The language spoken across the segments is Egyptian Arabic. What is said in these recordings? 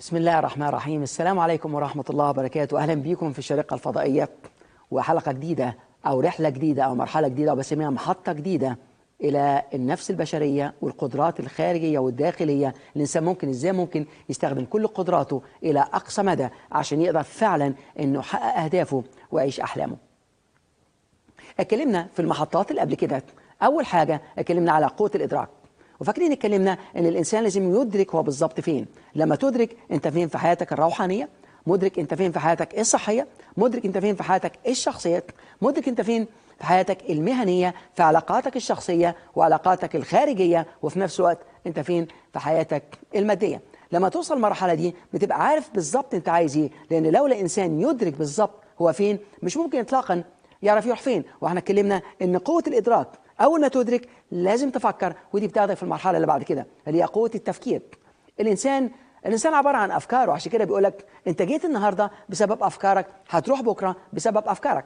بسم الله الرحمن الرحيم السلام عليكم ورحمة الله وبركاته أهلا بكم في الشرقة الفضائية وحلقة جديدة أو رحلة جديدة أو مرحلة جديدة أو بسميها محطة جديدة إلى النفس البشرية والقدرات الخارجية والداخلية الإنسان ممكن إزاي ممكن يستخدم كل قدراته إلى أقصى مدى عشان يقدر فعلا إنه يحقق أهدافه ويعيش أحلامه اتكلمنا في المحطات اللي قبل كده أول حاجة اتكلمنا على قوة الإدراك وفاكرين اتكلمنا ان الانسان لازم يدرك هو بالظبط فين لما تدرك انت فين في حياتك الروحانيه مدرك انت فين في حياتك الصحيه مدرك انت فين في حياتك الشخصيه مدرك انت فين في حياتك المهنيه في علاقاتك الشخصيه وعلاقاتك الخارجيه وفي نفس الوقت انت فين في حياتك الماديه لما توصل المرحله دي بتبقى عارف بالظبط انت عايز ايه لان لولا انسان يدرك بالظبط هو فين مش ممكن اطلاقا يعرف يروح فين واحنا اتكلمنا ان قوه الادراك اول ما تدرك لازم تفكر ودي بتاخدك في المرحله اللي بعد كده اللي هي قوه التفكير الانسان الانسان عباره عن افكار وعشان كده بيقول لك انت جيت النهارده بسبب افكارك هتروح بكره بسبب افكارك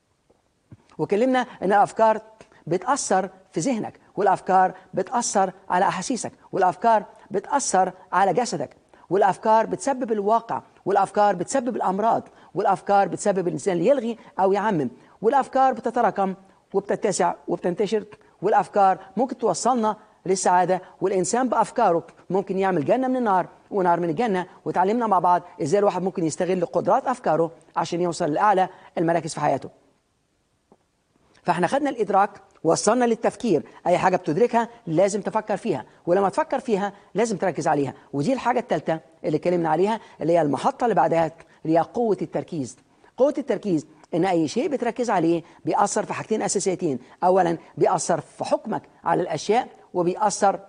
وكلمنا ان الافكار بتاثر في ذهنك والافكار بتاثر على احاسيسك والافكار بتاثر على جسدك والافكار بتسبب الواقع والافكار بتسبب الامراض والافكار بتسبب الانسان يلغي او يعمم والافكار بتتراكم وبتتسع وبتنتشر والافكار ممكن توصلنا للسعاده والانسان بافكاره ممكن يعمل جنه من النار ونار من الجنه وتعلمنا مع بعض ازاي الواحد ممكن يستغل قدرات افكاره عشان يوصل لاعلى المراكز في حياته. فاحنا خدنا الادراك وصلنا للتفكير اي حاجه بتدركها لازم تفكر فيها ولما تفكر فيها لازم تركز عليها ودي الحاجه الثالثه اللي اتكلمنا عليها اللي هي المحطه اللي بعدها اللي هي قوه التركيز قوه التركيز ان اي شيء بتركز عليه بيأثر في حاجتين اساسيتين اولا بيأثر في حكمك على الاشياء وبيأثر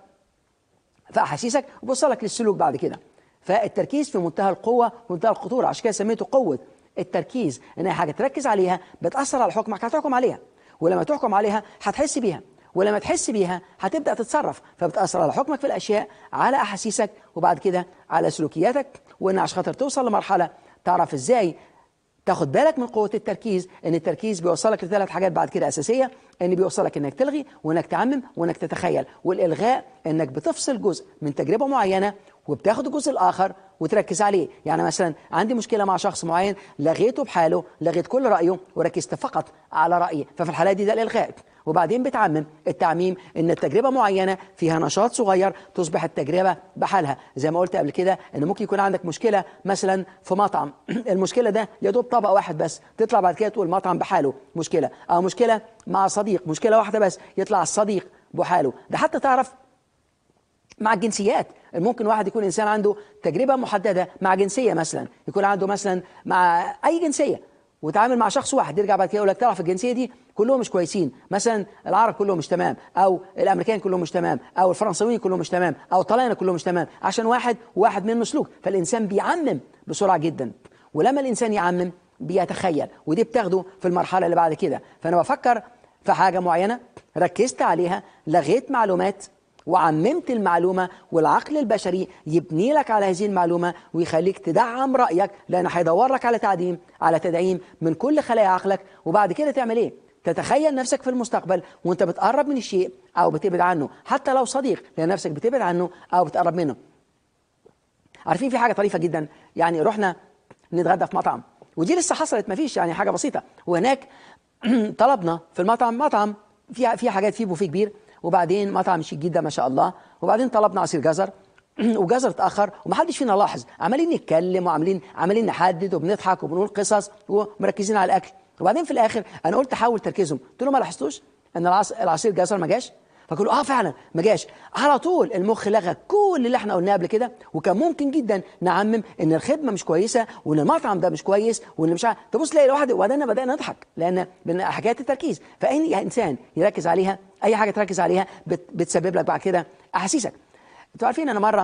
في احاسيسك وبيوصلك للسلوك بعد كده فالتركيز في منتهى القوه ومنتهى الخطوره عشان كده سميته قوه التركيز ان اي حاجه تركز عليها بتأثر على حكمك هتحكم عليها ولما تحكم عليها هتحس بيها ولما تحس بيها هتبدا تتصرف فبتاثر على حكمك في الاشياء على احاسيسك وبعد كده على سلوكياتك وان عشان خاطر توصل لمرحله تعرف ازاي تاخد بالك من قوه التركيز ان التركيز بيوصلك لثلاث حاجات بعد كده اساسيه ان بيوصلك انك تلغي وانك تعمم وانك تتخيل والالغاء انك بتفصل جزء من تجربه معينه وبتاخد الجزء الاخر وتركز عليه يعني مثلا عندي مشكله مع شخص معين لغيته بحاله لغيت كل رايه وركزت فقط على رايي ففي الحاله دي ده الالغاء وبعدين بتعمم التعميم ان التجربه معينه فيها نشاط صغير تصبح التجربه بحالها زي ما قلت قبل كده ان ممكن يكون عندك مشكله مثلا في مطعم المشكله ده يا دوب طبق واحد بس تطلع بعد كده تقول المطعم بحاله مشكله او مشكله مع صديق مشكله واحده بس يطلع الصديق بحاله ده حتى تعرف مع الجنسيات ممكن واحد يكون انسان عنده تجربه محدده مع جنسيه مثلا يكون عنده مثلا مع اي جنسيه وتعامل مع شخص واحد يرجع بعد كده يقول لك تعرف الجنسيه دي كلهم مش كويسين مثلا العرب كلهم مش تمام او الامريكان كلهم مش تمام او الفرنساويين كلهم مش تمام او الطلاينه كلهم مش تمام عشان واحد وواحد منه سلوك فالانسان بيعمم بسرعه جدا ولما الانسان يعمم بيتخيل ودي بتاخده في المرحله اللي بعد كده فانا بفكر في حاجه معينه ركزت عليها لغيت معلومات وعممت المعلومة والعقل البشري يبني لك على هذه المعلومة ويخليك تدعم رأيك لأنه هيدور لك على تعديم على تدعيم من كل خلايا عقلك وبعد كده تعمل إيه؟ تتخيل نفسك في المستقبل وانت بتقرب من الشيء أو بتبعد عنه حتى لو صديق لأن نفسك بتبعد عنه أو بتقرب منه عارفين في حاجة طريفة جدا يعني رحنا نتغدى في مطعم ودي لسه حصلت مفيش يعني حاجة بسيطة وهناك طلبنا في المطعم مطعم فيها فيها حاجات فيه بوفيه كبير وبعدين مطعم شيك جدا ما شاء الله وبعدين طلبنا عصير جزر وجزر اتاخر ومحدش فينا لاحظ عمالين نتكلم وعاملين عمالين نحدد وبنضحك وبنقول قصص ومركزين على الاكل وبعدين في الاخر انا قلت حاول تركيزهم قلت له ما لاحظتوش ان العصير جزر ما جاش فقالوا اه فعلا ما جاش على طول المخ لغى كل اللي احنا قلناه قبل كده وكان ممكن جدا نعمم ان الخدمه مش كويسه وان المطعم ده مش كويس وان مش عارف تبص تلاقي الواحد وبعدين بدانا نضحك لان من حكايه التركيز فاي انسان يركز عليها اي حاجه تركز عليها بت بتسبب لك بعد كده احاسيسك انتوا عارفين انا مره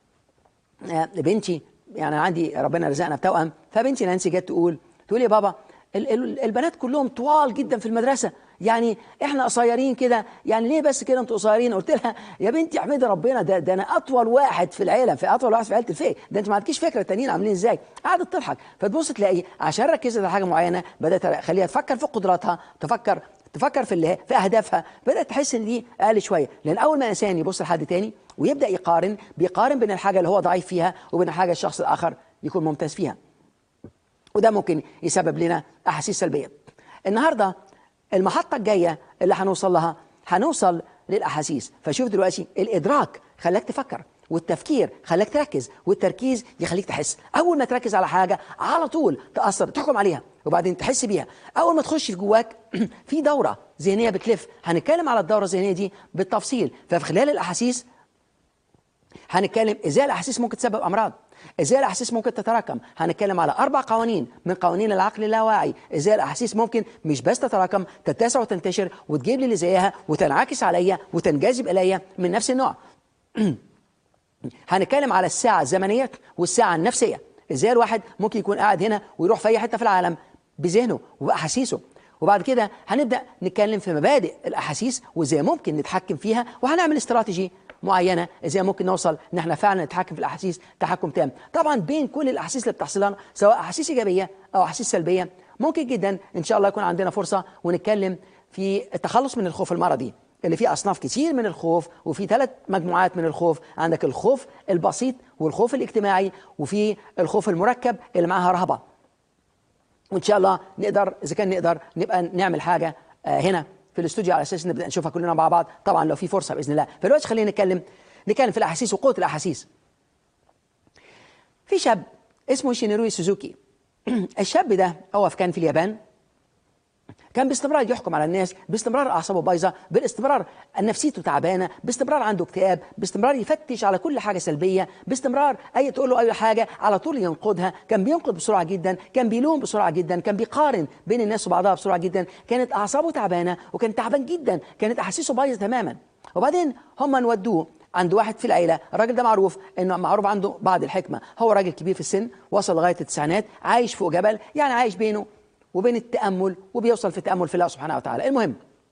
بنتي يعني عندي ربنا رزقنا بتوأم فبنتي نانسي جت تقول تقول يا بابا البنات كلهم طوال جدا في المدرسه يعني احنا قصيرين كده يعني ليه بس كده انتوا قصيرين قلت لها يا بنتي احمدي ربنا ده ده انا اطول واحد في العيله في اطول واحد في عيله الفيك ده انت ما عندكيش فكره التانيين عاملين ازاي قعدت تضحك فتبص تلاقي عشان ركزت على حاجه معينه بدات اخليها تفكر في قدراتها تفكر تفكر في اللي في اهدافها بدات تحس ان دي اقل شويه لان اول ما انسان يبص لحد تاني ويبدا يقارن بيقارن بين الحاجه اللي هو ضعيف فيها وبين الحاجه الشخص الاخر يكون ممتاز فيها وده ممكن يسبب لنا احاسيس سلبيه النهارده المحطه الجايه اللي هنوصل لها هنوصل للاحاسيس فشوف دلوقتي الادراك خلاك تفكر والتفكير خلاك تركز والتركيز يخليك تحس اول ما تركز على حاجه على طول تاثر تحكم عليها وبعدين تحس بيها اول ما تخش في جواك في دوره ذهنيه بتلف هنتكلم على الدوره الذهنيه دي بالتفصيل ففي خلال الاحاسيس هنتكلم ازاي الاحاسيس ممكن تسبب امراض ازاي الاحاسيس ممكن تتراكم هنتكلم على اربع قوانين من قوانين العقل اللاواعي ازاي الاحاسيس ممكن مش بس تتراكم تتسع وتنتشر وتجيب لي اللي زيها وتنعكس عليا وتنجذب الي من نفس النوع هنتكلم على الساعه الزمنيه والساعه النفسيه ازاي الواحد ممكن يكون قاعد هنا ويروح في اي حته في العالم بذهنه وباحاسيسه وبعد كده هنبدا نتكلم في مبادئ الاحاسيس وازاي ممكن نتحكم فيها وهنعمل استراتيجي معينه ازاي ممكن نوصل ان احنا فعلا نتحكم في الاحاسيس تحكم تام طبعا بين كل الاحاسيس اللي بتحصل لنا سواء احاسيس ايجابيه او احاسيس سلبيه ممكن جدا ان شاء الله يكون عندنا فرصه ونتكلم في التخلص من الخوف المرضي اللي فيه اصناف كتير من الخوف وفي ثلاث مجموعات من الخوف عندك الخوف البسيط والخوف الاجتماعي وفي الخوف المركب اللي معاها رهبه وان شاء الله نقدر اذا كان نقدر نبقى نعمل حاجه آه، هنا في الاستوديو على اساس نبدا نشوفها كلنا مع بعض طبعا لو في فرصه باذن الله فدلوقتي خلينا نتكلم نتكلم في الاحاسيس وقوه الاحاسيس في شاب اسمه شينيروي سوزوكي الشاب ده هو كان في اليابان كان باستمرار يحكم على الناس باستمرار اعصابه بايظه باستمرار نفسيته تعبانه باستمرار عنده اكتئاب باستمرار يفتش على كل حاجه سلبيه باستمرار اي تقول له اي حاجه على طول ينقدها كان بينقد بسرعه جدا كان بيلوم بسرعه جدا كان بيقارن بين الناس وبعضها بسرعه جدا كانت اعصابه تعبانه وكان تعبان جدا كانت احاسيسه بايظه تماما وبعدين هم نودوه عند واحد في العيله الراجل ده معروف انه معروف عنده بعض الحكمه هو راجل كبير في السن وصل لغايه التسعينات عايش فوق جبل يعني عايش بينه وبين التامل وبيوصل في التامل في الله سبحانه وتعالى المهم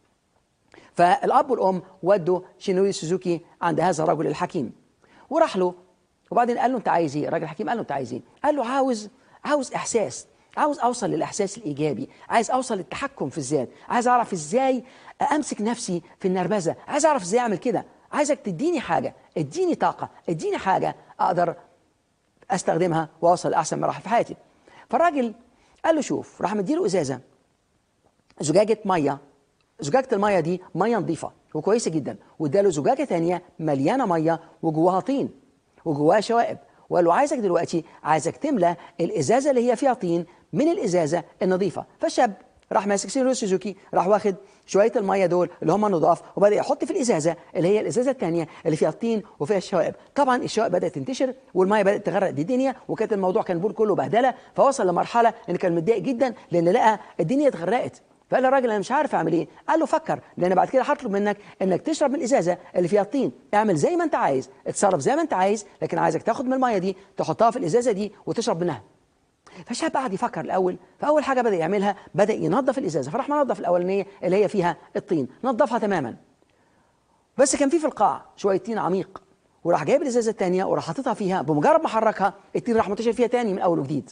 فالاب والام ودوا شينوي سوزوكي عند هذا الرجل الحكيم وراح له وبعدين قال له انت عايز ايه الراجل الحكيم قال له انت عايز ايه قال له عاوز عاوز احساس عاوز اوصل للاحساس الايجابي عايز اوصل للتحكم في الذات عايز اعرف ازاي امسك نفسي في النرفزه عايز اعرف ازاي اعمل كده عايزك تديني حاجه اديني طاقه اديني حاجه اقدر استخدمها واوصل لاحسن مراحل في حياتي فالراجل قال له شوف راح مديله ازازه زجاجه ميه زجاجه الميه دي ميه نظيفه وكويسه جدا واداله زجاجه ثانيه مليانه ميه وجواها طين وجواها شوائب وقال له عايزك دلوقتي عايزك تملى الازازه اللي هي فيها طين من الازازه النظيفه فالشاب راح ماسك سينرو سوزوكي راح واخد شويه الميه دول اللي هم نضاف وبدا يحط في الازازه اللي هي الازازه الثانيه اللي فيها الطين وفيها الشوائب طبعا الشوائب بدات تنتشر والميه بدات تغرق دي الدنيا وكانت الموضوع كان بول كله بهدله فوصل لمرحله ان كان متضايق جدا لان لقى الدنيا اتغرقت فقال للراجل انا مش عارف اعمل ايه قال له فكر لان بعد كده هطلب منك انك تشرب من الازازه اللي فيها الطين اعمل زي ما انت عايز اتصرف زي ما انت عايز لكن عايزك تاخد من الميه دي تحطها في الازازه دي وتشرب منها فالشاب قعد يفكر الاول فاول حاجه بدا يعملها بدا ينظف الازازه فراح منظف الاولانيه اللي هي فيها الطين نظفها تماما بس كان في في القاع شويه طين عميق وراح جايب الازازه الثانيه وراح حاططها فيها بمجرد ما حركها الطين راح منتشر فيها تاني من اول وجديد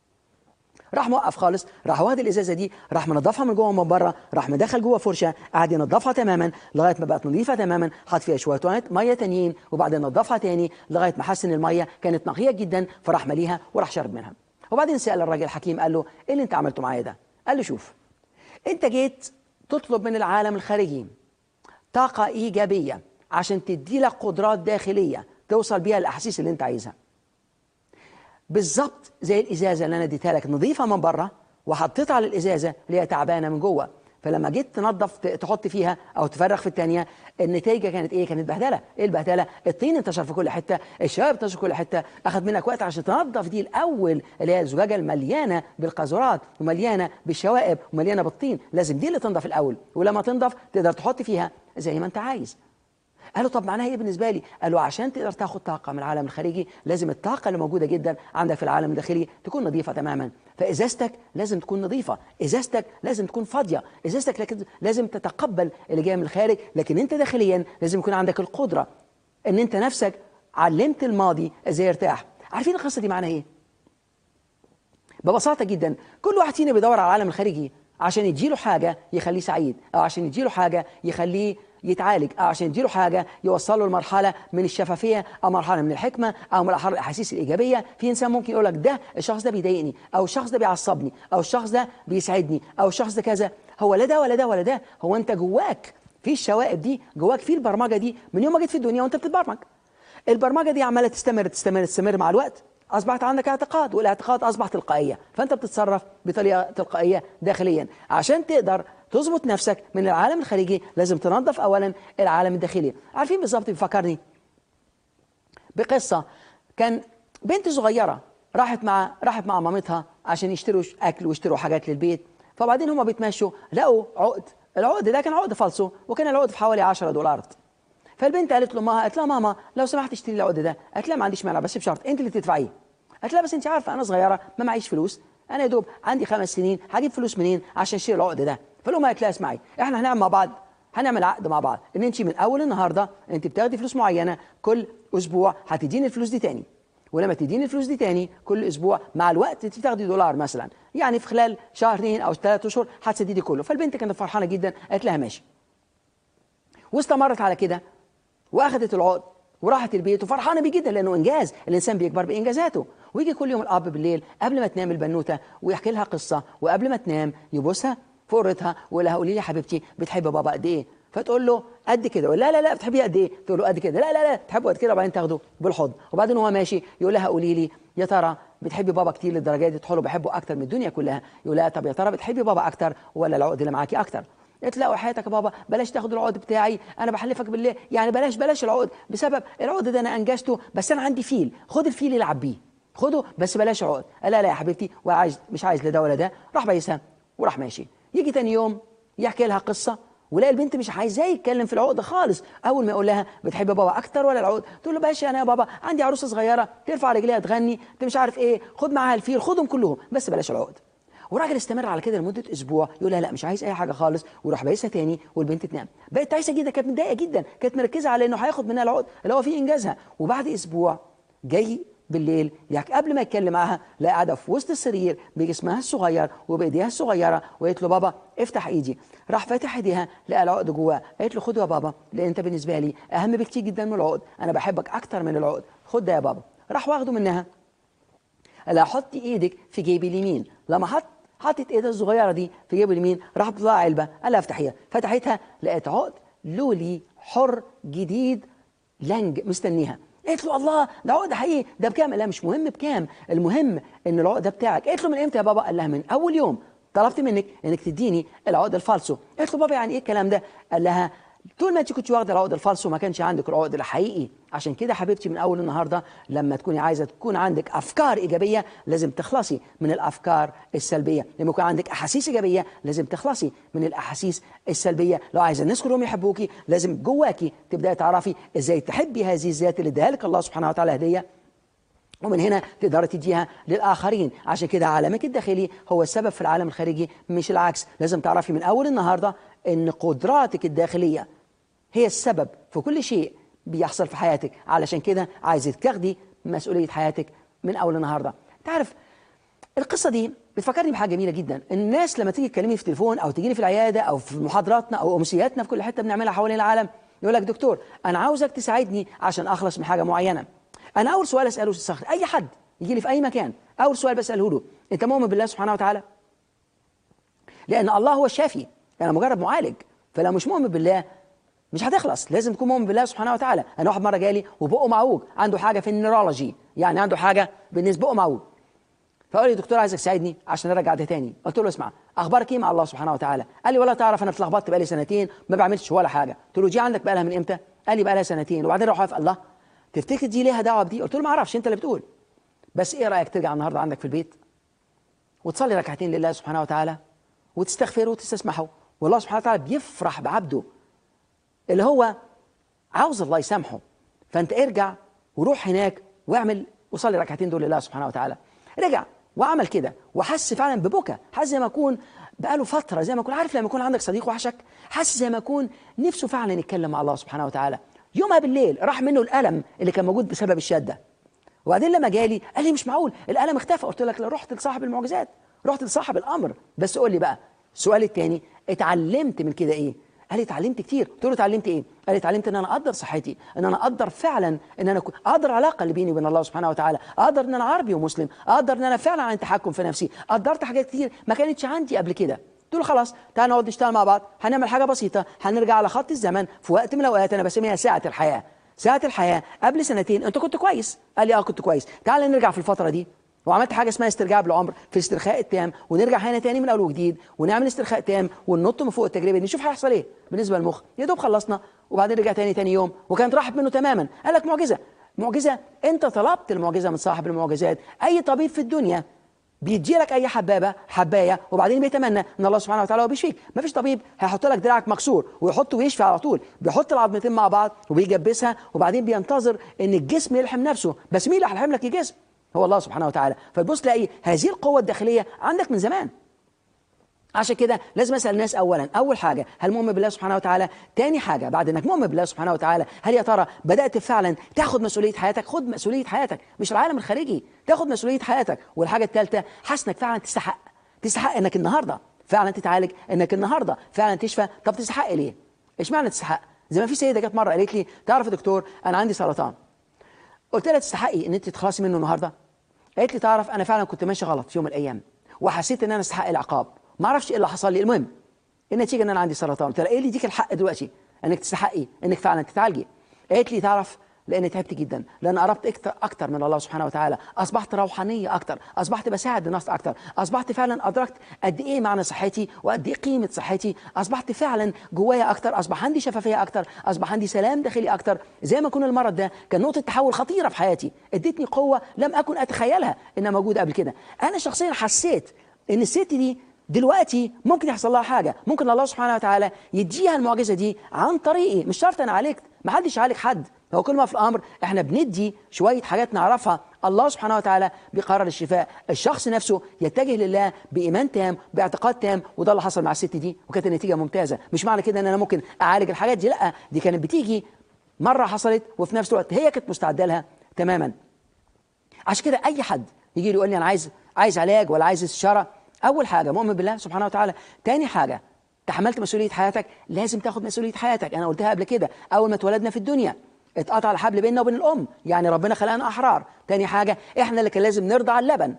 راح موقف خالص راح واخد الازازه دي راح منضفها من جوه ومن بره راح مدخل جوه فرشه قعد ينضفها تماما لغايه ما بقت نظيفه تماما حط فيها شويه ميه تانيين وبعدين نضفها تاني لغايه ما حس ان الميه كانت نقيه جدا فراح مليها وراح شرب منها وبعدين سال الراجل الحكيم قال له ايه اللي انت عملته معايا ده قال له شوف انت جيت تطلب من العالم الخارجي طاقه ايجابيه عشان تدي لك قدرات داخليه توصل بيها الاحاسيس اللي انت عايزها بالظبط زي الازازه اللي انا اديتها لك نظيفه من بره وحطيتها على الازازه اللي هي تعبانه من جوه فلما جيت تنظف تحط فيها او تفرغ في الثانيه النتيجه كانت ايه كانت بهدله ايه البهدله الطين انتشر في كل حته الشباب انتشر في كل حته اخذ منك وقت عشان تنظف دي الاول اللي هي الزجاجه المليانه بالقاذورات ومليانه بالشوائب ومليانه بالطين لازم دي اللي تنضف الاول ولما تنضف تقدر تحط فيها زي ما انت عايز قال له طب معناها ايه بالنسبه لي؟ قال له عشان تقدر تاخد طاقه من العالم الخارجي لازم الطاقه اللي موجوده جدا عندك في العالم الداخلي تكون نظيفه تماما فازازتك لازم تكون نظيفه ازازتك لازم تكون فاضيه ازازتك لكن لازم تتقبل اللي جاي من الخارج لكن انت داخليا لازم يكون عندك القدره ان انت نفسك علمت الماضي ازاي يرتاح عارفين القصه دي معناها ايه ببساطه جدا كل واحد فينا بيدور على العالم الخارجي عشان يجيله حاجه يخليه سعيد او عشان يجيله حاجه يخليه يتعالج او عشان يديله حاجه يوصله لمرحله من الشفافيه او مرحله من الحكمه او مرحله الاحاسيس الايجابيه في انسان ممكن يقول لك ده الشخص ده بيضايقني او الشخص ده بيعصبني او الشخص ده بيسعدني او الشخص ده كذا هو لا ده ولا ده ولا ده هو انت جواك في الشوائب دي جواك في البرمجه دي من يوم ما جيت في الدنيا وانت بتتبرمج البرمجه دي عماله تستمر تستمر تستمر مع الوقت اصبحت عندك اعتقاد والاعتقاد اصبح تلقائيه فانت بتتصرف بطريقه تلقائيه داخليا عشان تقدر تظبط نفسك من العالم الخارجي لازم تنظف اولا العالم الداخلي عارفين بالظبط بيفكرني بقصه كان بنت صغيره راحت مع راحت مع مامتها عشان يشتروا اكل ويشتروا حاجات للبيت فبعدين هما بيتمشوا لقوا عقد العقد ده كان عقد فالصو وكان العقد في حوالي 10 دولار فالبنت قالت له ما قالت لها ماما لو سمحت اشتري العقد ده قالت لها ما عنديش مانع بس بشرط انت اللي تدفعيه قالت لها بس انت عارفه انا صغيره ما معيش فلوس انا يا دوب عندي خمس سنين هجيب فلوس منين عشان اشتري العقد ده فالام قالت لها اسمعي احنا هنعمل مع بعض هنعمل عقد مع بعض ان انت من اول النهارده انت بتاخدي فلوس معينه كل اسبوع هتديني الفلوس دي تاني ولما تديني الفلوس دي تاني كل اسبوع مع الوقت انت بتاخدي دولار مثلا يعني في خلال شهرين او ثلاث اشهر هتسددي كله فالبنت كانت فرحانه جدا قالت لها ماشي واستمرت على كده واخدت العقد وراحت البيت وفرحانه بيه جدا لانه انجاز الانسان بيكبر بانجازاته ويجي كل يوم الاب بالليل قبل ما تنام البنوته ويحكي لها قصه وقبل ما تنام يبوسها فوق رتها ويقول لها قولي لي يا حبيبتي بتحبي بابا قد ايه فتقول له قد كده لا لا لا بتحبيه قد ايه تقول له قد كده لا لا لا تحبه قد كده وبعدين تاخده بالحضن وبعدين هو ماشي يقول لها قولي لي يا ترى بتحبي بابا كتير للدرجه دي تقول له بحبه اكتر من الدنيا كلها يقول لها طب يا ترى بتحبي بابا اكتر ولا العقد اللي معاكي اكتر قلت لا وحياتك يا بابا بلاش تاخد العقد بتاعي انا بحلفك بالله يعني بلاش بلاش العقد بسبب العقد ده انا انجزته بس انا عندي فيل خد الفيل العب بيه خده بس بلاش عقد لا لا يا حبيبتي وعايز مش عايز لا ده ولا ده راح بايسها وراح ماشي يجي تاني يوم يحكي لها قصه ولاقي البنت مش عايزاه يتكلم في العقد خالص اول ما يقول لها بتحب بابا اكتر ولا العقد تقول له باشا انا يا بابا عندي عروسه صغيره ترفع رجليها تغني انت مش عارف ايه خد معاها الفيل خدهم كلهم بس بلاش العقد وراجل استمر على كده لمده اسبوع يقول لها لا مش عايز اي حاجه خالص وراح بايسها تاني والبنت تنام بقت تعيسه جدا كانت متضايقه جدا كانت مركزه على انه هياخد منها العقد اللي هو فيه انجازها وبعد اسبوع جاي بالليل يعني قبل ما يتكلم معاها لا قاعده في وسط السرير بجسمها الصغير وبايديها الصغيره وقالت له بابا افتح ايدي راح فاتح ايديها لقى العقد جواه قالت له خده يا بابا لان انت بالنسبه لي اهم بكتير جدا من العقد انا بحبك اكتر من العقد خد ده يا بابا راح واخده منها قال لها حطي ايدك في جيبي اليمين لما حط حطت ايدها الصغيره دي في جيب اليمين راح بتطلع علبه قال لها افتحيها فتحتها لقيت عقد لولي حر جديد لنج مستنيها قالت له الله ده عقد حقيقي ده بكام؟ لا مش مهم بكام المهم ان العقد ده بتاعك قالت له من امتى يا بابا؟ قال لها من اول يوم طلبت منك انك تديني العقد الفالسو قالت له بابا يعني ايه الكلام ده؟ قال لها طول ما انت كنت واخده العقد الفالسو ما كانش عندك العقد الحقيقي عشان كده حبيبتي من اول النهارده لما تكوني عايزه تكون عندك افكار ايجابيه لازم تخلصي من الافكار السلبيه لما يكون عندك احاسيس ايجابيه لازم تخلصي من الاحاسيس السلبيه لو عايزه الناس كلهم يحبوكي لازم جواكي تبداي تعرفي ازاي تحبي هذه الذات اللي اداها لك الله سبحانه وتعالى هديه ومن هنا تقدر تديها للآخرين عشان كده عالمك الداخلي هو السبب في العالم الخارجي مش العكس لازم تعرفي من أول النهاردة أن قدراتك الداخلية هي السبب في كل شيء بيحصل في حياتك علشان كده عايزة تاخدي مسؤولية حياتك من أول النهاردة تعرف القصة دي بتفكرني بحاجة جميلة جدا الناس لما تيجي تكلمني في التليفون أو تجيني في العيادة أو في محاضراتنا أو أمسياتنا في كل حتة بنعملها حوالين العالم يقول لك دكتور أنا عاوزك تساعدني عشان أخلص من حاجة معينة أنا أول سؤال أسأله الصخر أي حد يجي لي في أي مكان أول سؤال بسأله له أنت مؤمن بالله سبحانه وتعالى لأن الله هو الشافي أنا مجرد معالج فلو مش مؤمن بالله مش هتخلص لازم تكون مؤمن بالله سبحانه وتعالى انا واحد مره جالي وبقه معوج عنده حاجه في النيرولوجي يعني عنده حاجه بالنسبه بقه معوج فقال لي دكتور عايزك تساعدني عشان ارجع ده تاني قلت له اسمع اخبارك ايه مع الله سبحانه وتعالى قال لي ولا تعرف انا اتلخبطت بقالي سنتين ما بعملش ولا حاجه قلت له دي عندك بقالها من امتى قال لي بقالها سنتين وبعدين راح واقف الله تفتكر دي ليها دعوه بدي قلت له ما اعرفش انت اللي بتقول بس ايه رايك ترجع النهارده عندك في البيت وتصلي ركعتين لله سبحانه وتعالى وتستغفره وتستسمحه والله سبحانه وتعالى بيفرح بعبده اللي هو عاوز الله يسامحه فانت ارجع وروح هناك واعمل وصلي ركعتين دول لله سبحانه وتعالى رجع وعمل كده وحس فعلا ببكى حس زي ما يكون بقاله فتره زي ما يكون عارف لما يكون عندك صديق وحشك حس زي ما يكون نفسه فعلا يتكلم مع الله سبحانه وتعالى يومها بالليل راح منه الالم اللي كان موجود بسبب الشده وبعدين لما جالي قال لي مش معقول الالم اختفى قلت لك لو رحت لصاحب المعجزات رحت لصاحب الامر بس قول لي بقى السؤال الثاني اتعلمت من كده ايه قال لي اتعلمت كتير قلت له اتعلمت ايه قال لي اتعلمت ان انا اقدر صحتي ان انا اقدر فعلا ان انا أكون- اقدر علاقه اللي بيني وبين الله سبحانه وتعالى اقدر ان انا عربي ومسلم اقدر ان انا فعلا عندي تحكم في نفسي قدرت حاجات كتير ما كانتش عندي قبل كده قلت له خلاص تعال نقعد نشتغل مع بعض هنعمل حاجه بسيطه هنرجع على خط الزمن في وقت من الاوقات انا بسميها ساعه الحياه ساعه الحياه قبل سنتين انت كنت كويس قال لي اه كنت كويس تعال نرجع في الفتره دي وعملت حاجه اسمها استرجاع بالعمر في الاسترخاء التام ونرجع هنا تاني من اول وجديد ونعمل استرخاء تام وننط من فوق التجربه دي نشوف هيحصل ايه بالنسبه للمخ يا دوب خلصنا وبعدين رجع تاني تاني يوم وكانت راحت منه تماما قال لك معجزه معجزه انت طلبت المعجزه من صاحب المعجزات اي طبيب في الدنيا بيدي لك اي حبابه حبايه وبعدين بيتمنى ان الله سبحانه وتعالى هو بيشفيك مفيش طبيب هيحط لك دراعك مكسور ويحطه ويشفي على طول بيحط العظمتين مع بعض وبيجبسها وبعدين بينتظر ان الجسم يلحم نفسه بس مين اللي هيلحم لك الجسم هو الله سبحانه وتعالى فتبص تلاقي هذه القوه الداخليه عندك من زمان عشان كده لازم اسال الناس اولا اول حاجه هل مؤمن بالله سبحانه وتعالى تاني حاجه بعد انك مؤمن بالله سبحانه وتعالى هل يا ترى بدات فعلا تاخد مسؤوليه حياتك خد مسؤوليه حياتك مش العالم الخارجي تاخد مسؤوليه حياتك والحاجه الثالثه حاسس انك فعلا تستحق تستحق انك النهارده فعلا تتعالج انك النهارده فعلا تشفى طب تستحق ليه اشمعنى تستحق زي ما في سيده جت مره قالت لي تعرف يا دكتور انا عندي سرطان قلت لها تستحقي ان انت تخلصي منه النهارده قالت لي تعرف انا فعلا كنت ماشي غلط في يوم من الايام وحسيت ان انا استحق العقاب ما اعرفش ايه اللي حصل لي المهم النتيجه ان انا عندي سرطان قلت لها ايه اللي يديك الحق دلوقتي انك تستحقي انك فعلا تتعالجي قالت لي تعرف لان تعبت جدا لان قربت اكتر اكتر من الله سبحانه وتعالى اصبحت روحانيه اكتر اصبحت بساعد الناس اكتر اصبحت فعلا ادركت قد ايه معنى صحتي وقد ايه قيمه صحتي اصبحت فعلا جوايا اكتر اصبح عندي شفافيه اكتر اصبح عندي سلام داخلي اكتر زي ما يكون المرض ده كان نقطه تحول خطيره في حياتي ادتني قوه لم اكن اتخيلها انها موجوده قبل كده انا شخصيا حسيت ان الست دي دلوقتي ممكن يحصل لها حاجه ممكن الله سبحانه وتعالى يديها المعجزه دي عن طريقي مش شرط انا عالجت ما حدش يعالج حد هو كل ما في الامر احنا بندي شويه حاجات نعرفها الله سبحانه وتعالى بيقرر الشفاء الشخص نفسه يتجه لله بايمان تام باعتقاد تام وده اللي حصل مع الست دي وكانت النتيجه ممتازه مش معنى كده ان انا ممكن اعالج الحاجات دي لا دي كانت بتيجي مره حصلت وفي نفس الوقت هي كانت مستعده لها تماما عشان كده اي حد يجي لي يقول لي انا عايز عايز علاج ولا عايز استشاره اول حاجه مؤمن بالله سبحانه وتعالى تاني حاجه تحملت مسؤوليه حياتك لازم تاخد مسؤوليه حياتك انا قلتها قبل كده اول ما اتولدنا في الدنيا اتقطع الحبل بيننا وبين الام يعني ربنا خلقنا احرار تاني حاجه احنا اللي كان لازم نرضع اللبن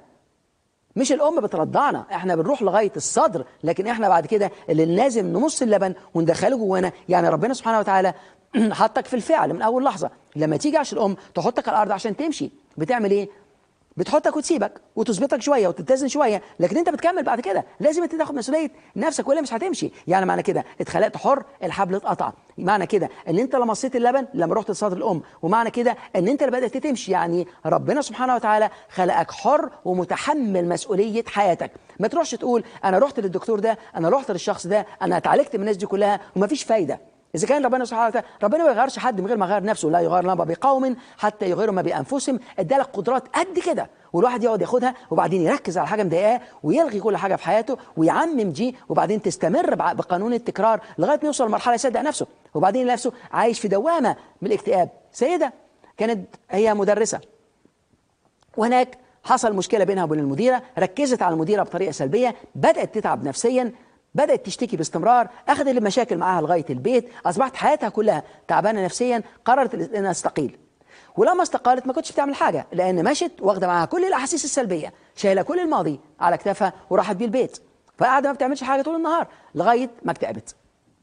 مش الام بترضعنا احنا بنروح لغايه الصدر لكن احنا بعد كده اللي لازم نمص اللبن وندخله جوانا يعني ربنا سبحانه وتعالى حطك في الفعل من اول لحظه لما تيجي عشان الام تحطك على الارض عشان تمشي بتعمل ايه بتحطك وتسيبك وتظبطك شويه وتتزن شويه لكن انت بتكمل بعد كده لازم انت تاخد مسؤوليه نفسك ولا مش هتمشي يعني معنى كده اتخلقت حر الحبل اتقطع معنى كده ان انت لما مصيت اللبن لما رحت لصدر الام ومعنى كده ان انت اللي بدات تمشي يعني ربنا سبحانه وتعالى خلقك حر ومتحمل مسؤوليه حياتك ما تروحش تقول انا رحت للدكتور ده انا رحت للشخص ده انا اتعالجت من الناس دي كلها ومفيش فايده اذا كان ربنا سبحانه وتعالى ربنا ما يغيرش حد من غير ما يغير نفسه لا يغير ما بقوم حتى يغيروا ما بانفسهم ادالك قدرات قد كده والواحد يقعد ياخدها وبعدين يركز على حاجه مضايقاه ويلغي كل حاجه في حياته ويعمم دي وبعدين تستمر بع- بقانون التكرار لغايه ما يوصل لمرحله يصدق نفسه وبعدين نفسه عايش في دوامه من الاكتئاب سيده كانت هي مدرسه وهناك حصل مشكله بينها وبين المديره ركزت على المديره بطريقه سلبيه بدات تتعب نفسيا بدات تشتكي باستمرار اخذت المشاكل معاها لغايه البيت اصبحت حياتها كلها تعبانه نفسيا قررت انها تستقيل ولما استقالت ما كنتش بتعمل حاجه لان مشت واخده معاها كل الاحاسيس السلبيه شايله كل الماضي على كتافها وراحت بيه البيت فقاعده ما بتعملش حاجه طول النهار لغايه ما اكتئبت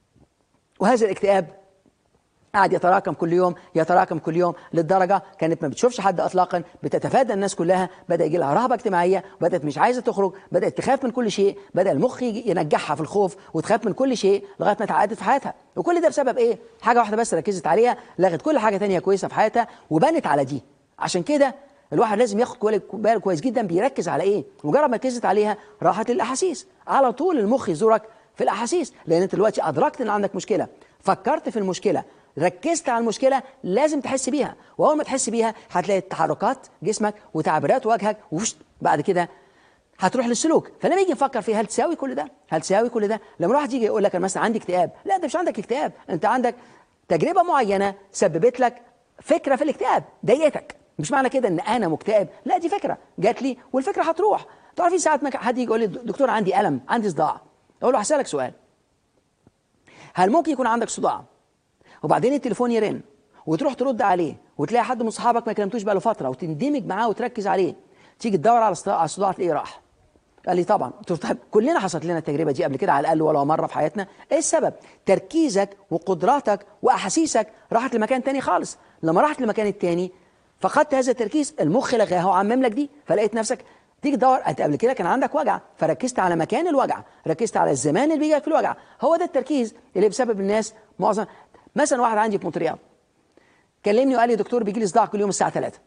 وهذا الاكتئاب قعد يتراكم كل يوم يتراكم كل يوم للدرجه كانت ما بتشوفش حد اطلاقا بتتفادى الناس كلها بدا يجي لها رهبه اجتماعيه بدات مش عايزه تخرج بدات تخاف من كل شيء بدا المخ يجي ينجحها في الخوف وتخاف من كل شيء لغايه ما تعقدت في حياتها وكل ده بسبب ايه حاجه واحده بس ركزت عليها لغت كل حاجه تانية كويسه في حياتها وبنت على دي عشان كده الواحد لازم ياخد كوال- باله كويس جدا بيركز على ايه مجرد ما ركزت عليها راحت للاحاسيس على طول المخ يزورك في الاحاسيس لان انت دلوقتي ادركت ان عندك مشكله فكرت في المشكله ركزت على المشكله لازم تحس بيها واول ما تحس بيها هتلاقي تحركات جسمك وتعبيرات وجهك وفش بعد كده هتروح للسلوك فلما يجي نفكر فيه هل تساوي كل ده هل تساوي كل ده لما الواحد يجي يقول لك انا مثلا عندي اكتئاب لا انت مش عندك اكتئاب انت عندك تجربه معينه سببت لك فكره في الاكتئاب ضايقتك مش معنى كده ان انا مكتئب لا دي فكره جات لي والفكره هتروح تعرفي ساعات ما حد يجي يقول لي دكتور عندي الم عندي صداع اقول له هسالك سؤال هل ممكن يكون عندك صداع وبعدين التليفون يرن وتروح ترد عليه وتلاقي حد من صحابك ما كلمتوش بقاله فتره وتندمج معاه وتركز عليه تيجي تدور على الصداع على الصداع تلاقيه راح قال لي طبعا قلت له طيب كلنا حصلت لنا التجربه دي قبل كده على الاقل ولا مره في حياتنا ايه السبب تركيزك وقدراتك واحاسيسك راحت لمكان تاني خالص لما راحت للمكان التاني فقدت هذا التركيز المخ لغاها وعمم لك دي فلقيت نفسك تيجي تدور انت قبل كده كان عندك وجع فركزت على مكان الوجع ركزت على الزمان اللي بيجيك في الوجع هو ده التركيز اللي بسبب الناس معظم مثلا واحد عندي في مونتريال كلمني وقال لي دكتور بيجي لي صداع كل يوم الساعه 3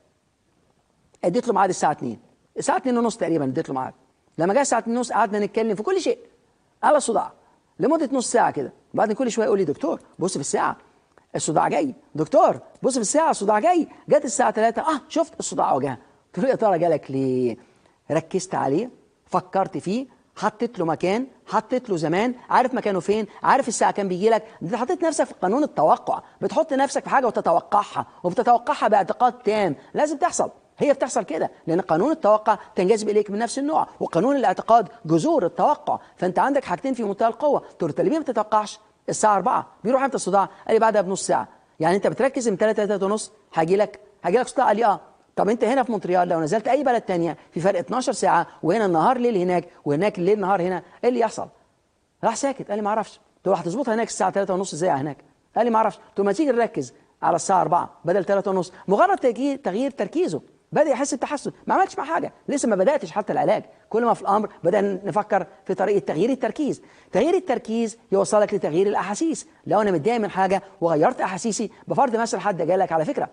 اديت له ميعاد الساعه 2 الساعه 2 ونص تقريبا اديت له ميعاد لما جه الساعه 2 ونص قعدنا نتكلم في كل شيء على الصداع لمده نص ساعه كده وبعدين كل شويه يقول لي دكتور بص في الساعه الصداع جاي دكتور بص في الساعه الصداع جاي جت الساعه 3 اه شفت الصداع وجهها قلت له يا ترى جالك ليه ركزت عليه فكرت فيه حطيت له مكان حطيت له زمان عارف مكانه فين عارف الساعه كام بيجي لك انت حطيت نفسك في قانون التوقع بتحط نفسك في حاجه وتتوقعها وبتتوقعها باعتقاد تام لازم تحصل هي بتحصل كده لان قانون التوقع تنجذب اليك من نفس النوع وقانون الاعتقاد جذور التوقع فانت عندك حاجتين في منتهى القوه تقول انت ليه ما بتتوقعش الساعه 4 بيروح امتى الصداع قال لي بعدها بنص ساعه يعني انت بتركز من 3 3 ونص هاجي لك هاجي لك صداع قال لي اه طب انت هنا في مونتريال لو نزلت اي بلد تانية في فرق 12 ساعه وهنا النهار ليل هناك وهناك الليل نهار هنا ايه اللي يحصل راح ساكت قال لي ما اعرفش قلت له هتظبطها هناك الساعه 3 ونص ازاي هناك قال لي ما اعرفش قلت له ما تيجي نركز على الساعه 4 بدل 3 ونص مجرد تغيير تغيير تركيزه بدا يحس بتحسن ما عملتش مع حاجه لسه ما بداتش حتى العلاج كل ما في الامر بدانا نفكر في طريقه تغيير التركيز تغيير التركيز يوصلك لتغيير الاحاسيس لو انا متضايق من حاجه وغيرت احاسيسي بفرض مثلا حد جالك على فكره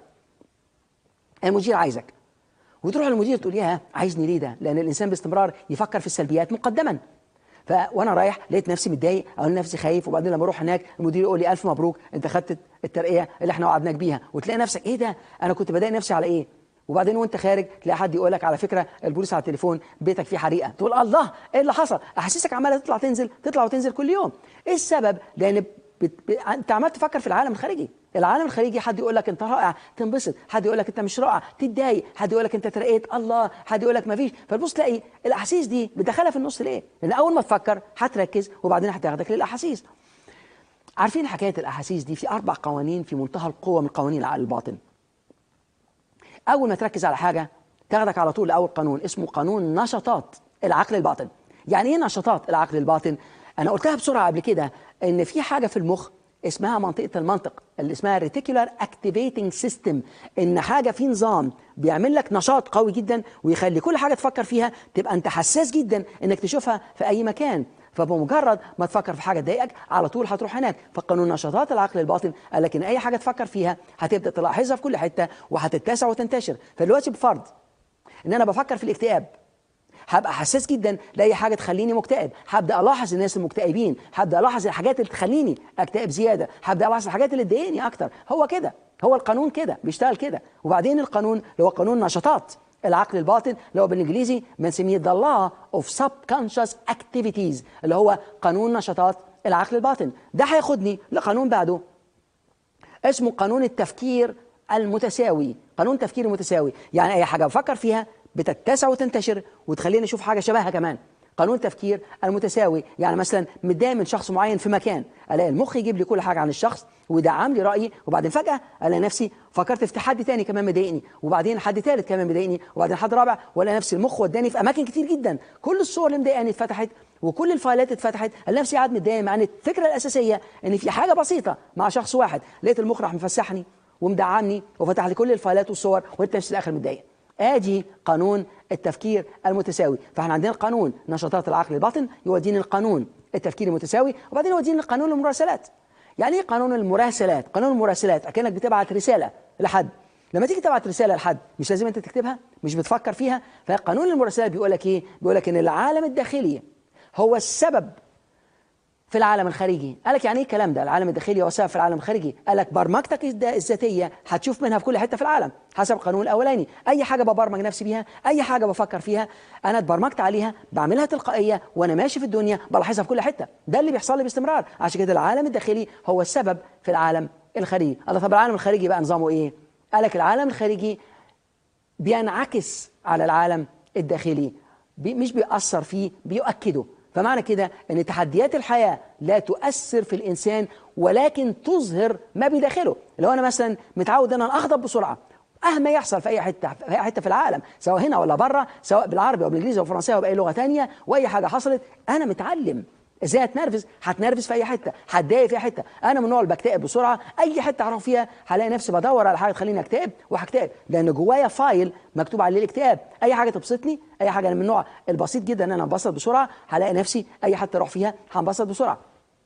المدير عايزك وتروح للمدير تقول يا عايزني ليه ده لان الانسان باستمرار يفكر في السلبيات مقدما ف وانا رايح لقيت نفسي متضايق او نفسي خايف وبعدين لما اروح هناك المدير يقول لي الف مبروك انت خدت الترقيه اللي احنا وعدناك بيها وتلاقي نفسك ايه ده انا كنت بضايق نفسي على ايه وبعدين وانت خارج تلاقي حد يقول لك على فكره البوليس على التليفون بيتك فيه حريقه تقول الله ايه اللي حصل احاسيسك عماله تطلع تنزل تطلع وتنزل كل يوم ايه السبب لان بت... ب... انت عمال تفكر في العالم الخارجي العالم الخارجي حد يقول لك انت رائع تنبسط حد يقول لك انت مش رائع تتضايق حد يقول لك انت ترقيت الله حد يقول لك ما فيش فتبص تلاقي الاحاسيس دي بتدخلها في النص ليه لان اول ما تفكر هتركز وبعدين هتاخدك للاحاسيس عارفين حكايه الاحاسيس دي في اربع قوانين في منتهى القوه من قوانين العقل الباطن اول ما تركز على حاجه تاخدك على طول لاول قانون اسمه قانون نشاطات العقل الباطن يعني ايه نشاطات العقل الباطن انا قلتها بسرعه قبل كده ان في حاجه في المخ اسمها منطقه المنطق اللي اسمها ريتيكولار اكتيفيتنج سيستم ان حاجه في نظام بيعمل لك نشاط قوي جدا ويخلي كل حاجه تفكر فيها تبقى انت حساس جدا انك تشوفها في اي مكان فبمجرد ما تفكر في حاجه تضايقك على طول هتروح هناك فقانون نشاطات العقل الباطن قال لك ان اي حاجه تفكر فيها هتبدا تلاحظها في كل حته وهتتسع وتنتشر فدلوقتي بفرض ان انا بفكر في الاكتئاب هبقى حساس جدا لاي حاجه تخليني مكتئب هبدا الاحظ الناس المكتئبين هبدا الاحظ الحاجات اللي تخليني اكتئب زياده هبدا الاحظ الحاجات اللي تضايقني اكتر هو كده هو القانون كده بيشتغل كده وبعدين القانون اللي هو قانون نشاطات العقل الباطن اللي هو بالانجليزي بنسميه the law of subconscious activities اللي هو قانون نشاطات العقل الباطن ده هياخدني لقانون بعده اسمه قانون التفكير المتساوي قانون تفكير متساوي يعني اي حاجه بفكر فيها بتتسع وتنتشر وتخليني اشوف حاجه شبهها كمان قانون التفكير المتساوي يعني مثلا متضايق من شخص معين في مكان الاقي المخ يجيب لي كل حاجه عن الشخص ويدعم لي رايي وبعدين فجاه الاقي نفسي فكرت في حد تاني كمان مضايقني وبعدين حد ثالث كمان مضايقني وبعدين حد رابع والاقي نفسي المخ وداني في اماكن كتير جدا كل الصور اللي مضايقاني اتفتحت وكل الفايلات اتفتحت الاقي نفسي قاعد متضايق مع ان الفكره الاساسيه ان في حاجه بسيطه مع شخص واحد لقيت المخ راح مفسحني ومدعمني وفتح لي كل الفايلات والصور وانت نفسي الاخر متضايق ادي قانون التفكير المتساوي فاحنا عندنا قانون نشاطات العقل الباطن يودينا القانون التفكير المتساوي وبعدين يودينا قانون المراسلات يعني ايه قانون المراسلات قانون المراسلات اكنك بتبعت رساله لحد لما تيجي تبعت رساله لحد مش لازم انت تكتبها مش بتفكر فيها فقانون المراسلات بيقول لك ايه بيقول لك ان العالم الداخلي هو السبب في العالم الخارجي قال لك يعني ايه الكلام ده العالم الداخلي هو سبب في العالم الخارجي قال لك برمجتك الذاتيه هتشوف منها في كل حته في العالم حسب القانون الاولاني اي حاجه ببرمج نفسي بيها اي حاجه بفكر فيها انا اتبرمجت عليها بعملها تلقائيه وانا ماشي في الدنيا بلاحظها في كل حته ده اللي بيحصل لي باستمرار عشان كده العالم الداخلي هو السبب في العالم الخارجي الله طب العالم الخارجي بقى نظامه ايه قال لك العالم الخارجي بينعكس على العالم الداخلي بي مش بيأثر فيه بيؤكده فمعنى كده ان تحديات الحياه لا تؤثر في الانسان ولكن تظهر ما بداخله لو انا مثلا متعود ان انا اغضب بسرعه مهما يحصل في اي حته في اي حته في العالم سواء هنا ولا بره سواء بالعربي او بالانجليزي او بالفرنسيه او باي لغه ثانيه واي حاجه حصلت انا متعلم ازاي اتنرفز هتنرفز في اي حته هتضايق في اي حته انا من النوع اللي بكتئب بسرعه اي حته اروح فيها هلاقي نفسي بدور على حاجه تخليني اكتئب وهكتئب لان جوايا فايل مكتوب عليه الاكتئاب اي حاجه تبسطني اي حاجه انا من النوع البسيط جدا ان انا انبسط بسرعه هلاقي نفسي اي حته اروح فيها هنبسط بسرعه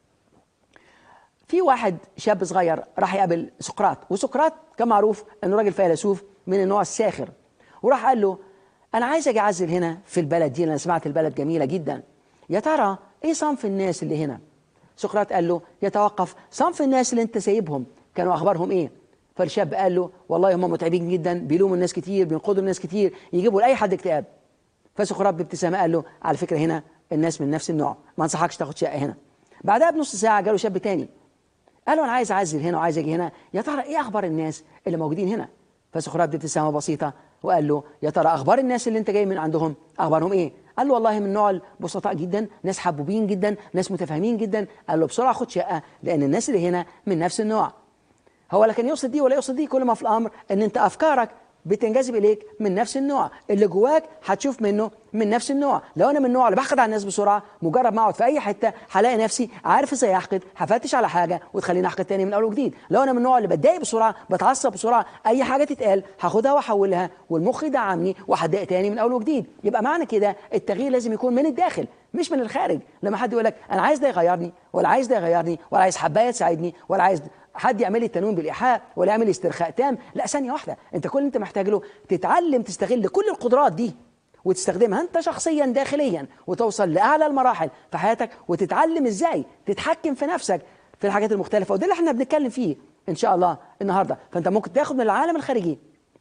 في واحد شاب صغير راح يقابل سقراط وسقراط كان معروف انه راجل فيلسوف من النوع الساخر وراح قال له انا عايز اجي اعزل هنا في البلد دي انا سمعت البلد جميله جدا يا ترى ايه صنف الناس اللي هنا سقراط قال له يتوقف صنف الناس اللي انت سايبهم كانوا اخبارهم ايه فالشاب قال له والله هم متعبين جدا بيلوموا الناس كتير بينقضوا الناس كتير يجيبوا لاي حد اكتئاب فسقراط بابتسامه قال له على فكره هنا الناس من نفس النوع ما انصحكش تاخد شقه هنا بعدها بنص ساعه جاله شاب تاني قال له انا عايز اعزل هنا وعايز اجي هنا يا ترى ايه اخبار الناس اللي موجودين هنا فسقراط بابتسامه بسيطه وقال له يا ترى اخبار الناس اللي انت جاي من عندهم اخبارهم ايه قال له والله من نوع البسطاء جدا ناس حبوبين جدا ناس متفاهمين جدا قال له بسرعه خد شقه لان الناس اللي هنا من نفس النوع هو لا كان يقصد دي ولا يقصد دي كل ما في الامر ان انت افكارك بتنجذب اليك من نفس النوع اللي جواك هتشوف منه من نفس النوع لو انا من النوع اللي بحقد على الناس بسرعه مجرد ما اقعد في اي حته هلاقي نفسي عارف ازاي احقد هفتش على حاجه وتخليني احقد تاني من اول وجديد لو انا من النوع اللي بتضايق بسرعه بتعصب بسرعه اي حاجه تتقال هاخدها واحولها والمخ يدعمني وهتضايق تاني من اول وجديد يبقى معنى كده التغيير لازم يكون من الداخل مش من الخارج لما حد يقول لك انا عايز ده يغيرني ولا عايز ده يغيرني ولا عايز حبايه تساعدني ولا عايز حد يعمل لي التنويم بالايحاء ولا يعمل لي استرخاء تام لا ثانيه واحده انت كل اللي انت محتاج له تتعلم تستغل كل القدرات دي وتستخدمها انت شخصيا داخليا وتوصل لاعلى المراحل في حياتك وتتعلم ازاي تتحكم في نفسك في الحاجات المختلفه وده اللي احنا بنتكلم فيه ان شاء الله النهارده فانت ممكن تاخد من العالم الخارجي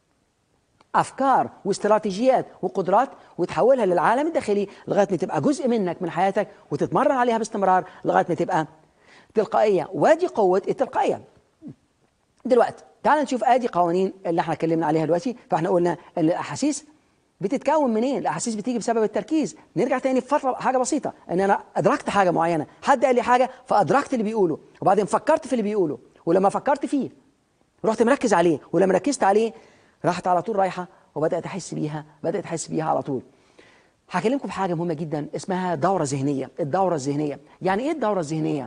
افكار واستراتيجيات وقدرات وتحولها للعالم الداخلي لغايه ما تبقى جزء منك من حياتك وتتمرن عليها باستمرار لغايه ما تبقى تلقائيه وادي قوه التلقائيه دلوقتي تعال نشوف ادي قوانين اللي احنا اتكلمنا عليها دلوقتي فاحنا قلنا ان الاحاسيس بتتكون منين الاحاسيس بتيجي بسبب التركيز نرجع تاني في فتره حاجه بسيطه ان انا ادركت حاجه معينه حد قال لي حاجه فادركت اللي بيقوله وبعدين فكرت في اللي بيقوله ولما فكرت فيه رحت مركز عليه ولما ركزت عليه راحت على طول رايحه وبدات احس بيها بدات احس بيها على طول هكلمكم في حاجه مهمه جدا اسمها دوره ذهنيه الدوره الذهنيه يعني ايه الدوره الذهنيه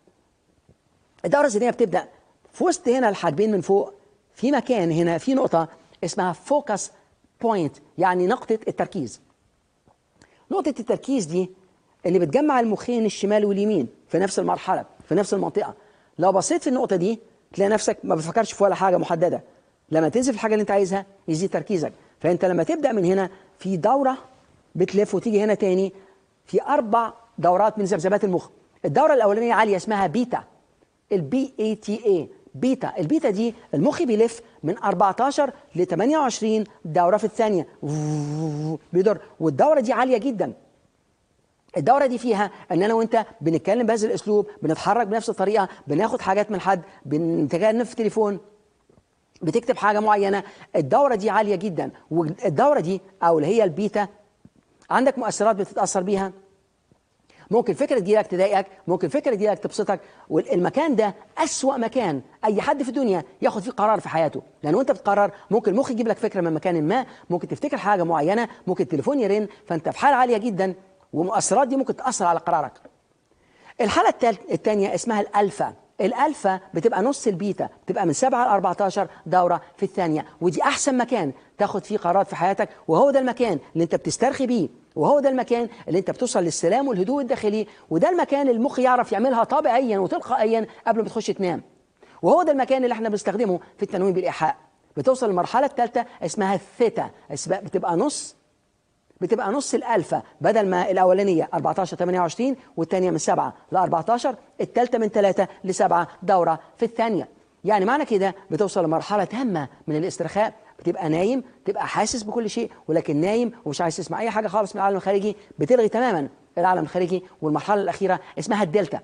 الدوره الذهنيه بتبدا في وسط هنا الحاجبين من فوق في مكان هنا في نقطه اسمها فوكس بوينت يعني نقطه التركيز نقطه التركيز دي اللي بتجمع المخين الشمال واليمين في نفس المرحله في نفس المنطقه لو بصيت في النقطه دي تلاقي نفسك ما بتفكرش في ولا حاجه محدده لما تنزل في الحاجه اللي انت عايزها يزيد تركيزك فانت لما تبدا من هنا في دوره بتلف وتيجي هنا تاني في اربع دورات من ذبذبات المخ الدوره الاولانيه عاليه اسمها بيتا البي اي تي اي بيتا البيتا دي المخ بيلف من 14 ل 28 دوره في الثانيه بيدور والدوره دي عاليه جدا الدورة دي فيها ان انا وانت بنتكلم بهذا الاسلوب بنتحرك بنفس الطريقة بناخد حاجات من حد بنتكلم في التليفون بتكتب حاجة معينة الدورة دي عالية جدا والدورة دي او اللي هي البيتا عندك مؤثرات بتتأثر بيها ممكن فكرة تجيلك تضايقك ممكن فكرة تجيلك تبسطك والمكان ده أسوأ مكان أي حد في الدنيا ياخد فيه قرار في حياته لأن وأنت بتقرر ممكن المخ يجيب لك فكرة من مكان ما ممكن تفتكر حاجة معينة ممكن التليفون يرن فأنت في حالة عالية جدا والمؤثرات دي ممكن تأثر على قرارك الحالة الثانية اسمها الألفا الألفا بتبقى نص البيتا بتبقى من 7 ل 14 دورة في الثانية ودي أحسن مكان تاخد فيه قرارات في حياتك وهو ده المكان اللي أنت بتسترخي بيه وهو ده المكان اللي أنت بتوصل للسلام والهدوء الداخلي وده المكان اللي المخ يعرف يعملها طبيعيا وتلقائيا قبل ما تخش تنام وهو ده المكان اللي احنا بنستخدمه في التنويم بالإيحاء بتوصل للمرحلة الثالثة اسمها الثيتا بتبقى نص بتبقى نص الالفا بدل ما الاولانيه 14 28 والثانيه من 7 ل 14 الثالثه من 3 ل 7 دوره في الثانيه يعني معنى كده بتوصل لمرحله تامه من الاسترخاء بتبقى نايم تبقى حاسس بكل شيء ولكن نايم ومش عايز تسمع اي حاجه خالص من العالم الخارجي بتلغي تماما العالم الخارجي والمرحله الاخيره اسمها الدلتا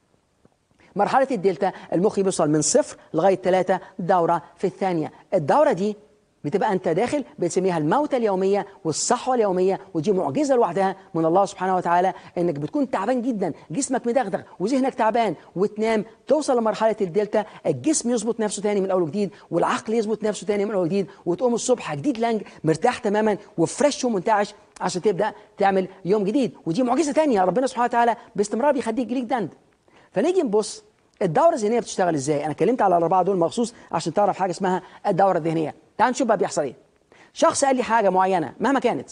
مرحله الدلتا المخ بيوصل من صفر لغايه 3 دوره في الثانيه الدوره دي بتبقى انت داخل بنسميها الموتة اليومية والصحوة اليومية ودي معجزة لوحدها من الله سبحانه وتعالى انك بتكون تعبان جدا جسمك مدغدغ وذهنك تعبان وتنام توصل لمرحلة الدلتا الجسم يظبط نفسه تاني من اول وجديد والعقل يظبط نفسه تاني من اول وجديد وتقوم الصبح جديد لانج مرتاح تماما وفريش ومنتعش عشان تبدا تعمل يوم جديد ودي معجزة تانية ربنا سبحانه وتعالى باستمرار بيخليك جريك دند فنيجي نبص الدورة الذهنية بتشتغل ازاي؟ أنا اتكلمت على الأربعة دول مخصوص عشان تعرف حاجة اسمها الدورة الذهنية. تعال نشوف بقى بيحصل ايه. شخص قال لي حاجة معينة مهما كانت.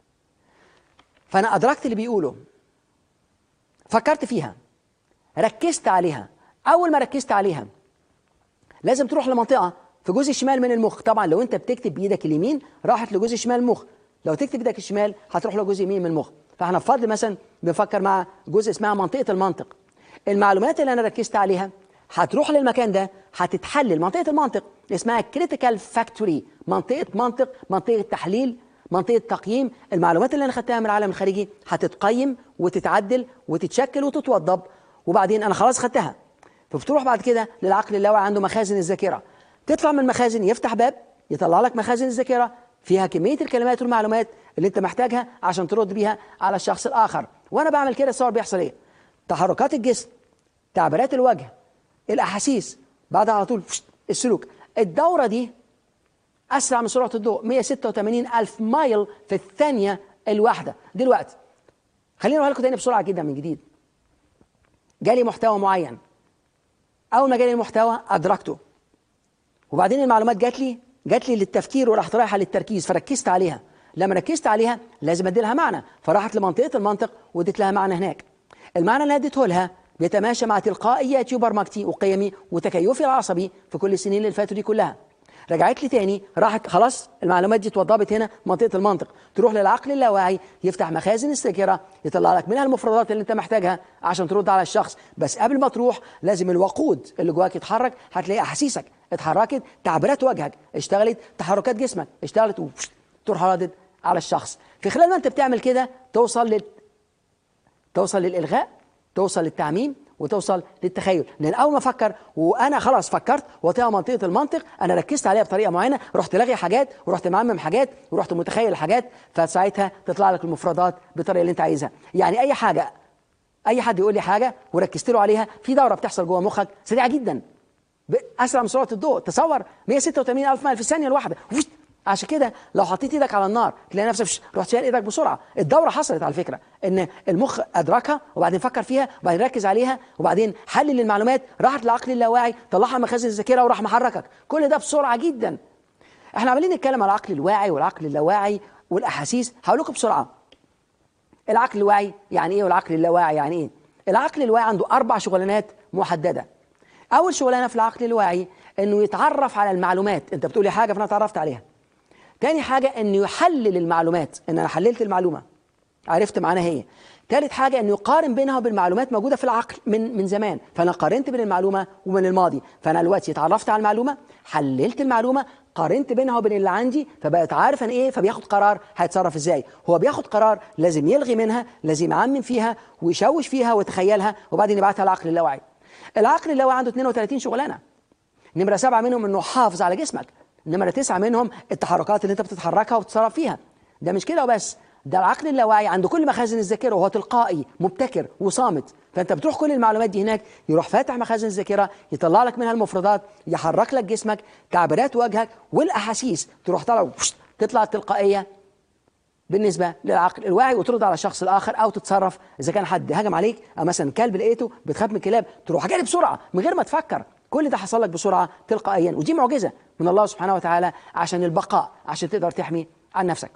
فأنا أدركت اللي بيقوله. فكرت فيها. ركزت عليها. أول ما ركزت عليها لازم تروح لمنطقة في جزء الشمال من المخ، طبعا لو أنت بتكتب بإيدك اليمين راحت لجزء شمال المخ. لو تكتب بإيدك الشمال هتروح لجزء يمين من المخ. فاحنا بفضل مثلا بنفكر مع جزء اسمها منطقة المنطق. المعلومات اللي انا ركزت عليها هتروح للمكان ده هتتحلل منطقه المنطق اسمها كريتيكال فاكتوري منطقه منطق منطقه تحليل منطقه تقييم المعلومات اللي انا خدتها من العالم الخارجي هتتقيم وتتعدل وتتشكل وتتوضب وبعدين انا خلاص خدتها فبتروح بعد كده للعقل اللاواعي عنده مخازن الذاكره تطلع من المخازن يفتح باب يطلع لك مخازن الذاكره فيها كميه الكلمات والمعلومات اللي انت محتاجها عشان ترد بيها على الشخص الاخر وانا بعمل كده الصور بيحصل ايه تحركات الجسم تعبيرات الوجه الاحاسيس بعدها على طول السلوك الدوره دي اسرع من سرعه الضوء 186 الف مايل في الثانيه الواحده دلوقتي خليني اقول لكم تاني بسرعه جدا من جديد جالي محتوى معين اول ما جالي المحتوى ادركته وبعدين المعلومات جات لي جات لي للتفكير وراحت رايحه للتركيز فركزت عليها لما ركزت عليها لازم ادي لها معنى فراحت لمنطقه المنطق واديت لها معنى هناك المعنى اللي اديته لها بيتماشى مع تلقائياتي وبرمجتي وقيمي وتكيفي العصبي في كل السنين اللي فاتوا دي كلها رجعت لي تاني راحت خلاص المعلومات دي اتوضبت هنا منطقه المنطق تروح للعقل اللاواعي يفتح مخازن الذاكره يطلع لك منها المفردات اللي انت محتاجها عشان ترد على الشخص بس قبل ما تروح لازم الوقود اللي جواك يتحرك هتلاقي احاسيسك اتحركت تعبيرات وجهك اشتغلت تحركات جسمك اشتغلت وتروح ردد على الشخص في خلال ما انت بتعمل كده توصل لل توصل للالغاء توصل للتعميم وتوصل للتخيل لان اول ما افكر وانا خلاص فكرت وطيها منطقه المنطق انا ركزت عليها بطريقه معينه رحت لاغي حاجات ورحت معمم حاجات ورحت متخيل حاجات فساعتها تطلع لك المفردات بالطريقه اللي انت عايزها يعني اي حاجه اي حد يقول لي حاجه وركزت له عليها في دوره بتحصل جوه مخك سريعه جدا اسرع من سرعه الضوء تصور 186 الف ميل في الثانيه الواحده عشان كده لو حطيت ايدك على النار تلاقي نفسك رحت شايل ايدك بسرعه الدوره حصلت على فكره ان المخ ادركها وبعدين فكر فيها وبعدين ركز عليها وبعدين حلل المعلومات راحت للعقل اللاواعي طلعها مخازن الذاكره وراح محركك كل ده بسرعه جدا احنا عمالين نتكلم على العقل الواعي والعقل اللاواعي والاحاسيس هقول لكم بسرعه العقل الواعي يعني ايه والعقل اللاواعي يعني ايه العقل الواعي عنده اربع شغلانات محدده اول شغلانه في العقل الواعي انه يتعرف على المعلومات انت بتقولي حاجه فانا اتعرفت عليها تاني حاجة انه يحلل المعلومات ان انا حللت المعلومة عرفت معناها هي تالت حاجة انه يقارن بينها وبين معلومات موجودة في العقل من من زمان فانا قارنت بين المعلومة وبين الماضي فانا دلوقتي اتعرفت على المعلومة حللت المعلومة قارنت بينها وبين اللي عندي فبقيت عارف انا ايه فبياخد قرار هيتصرف ازاي هو بياخد قرار لازم يلغي منها لازم يعمم فيها ويشوش فيها ويتخيلها وبعدين يبعتها العقل اللاواعي العقل اللاواعي عنده 32 شغلانه نمرة سبعة منهم انه حافظ على جسمك نمرة تسعة منهم التحركات اللي انت بتتحركها وتتصرف فيها ده مش كده وبس ده العقل اللاواعي عنده كل مخازن الذاكره وهو تلقائي مبتكر وصامت فانت بتروح كل المعلومات دي هناك يروح فاتح مخازن الذاكره يطلع لك منها المفردات يحرك لك جسمك تعبيرات وجهك والاحاسيس تروح طالع تطلع التلقائيه بالنسبه للعقل الواعي وترد على الشخص الاخر او تتصرف اذا كان حد هجم عليك او مثلا كلب لقيته بتخاف من الكلاب تروح جاري بسرعه من غير ما تفكر كل ده حصل لك بسرعه تلقائيا ودي معجزه من الله سبحانه وتعالى عشان البقاء عشان تقدر تحمي عن نفسك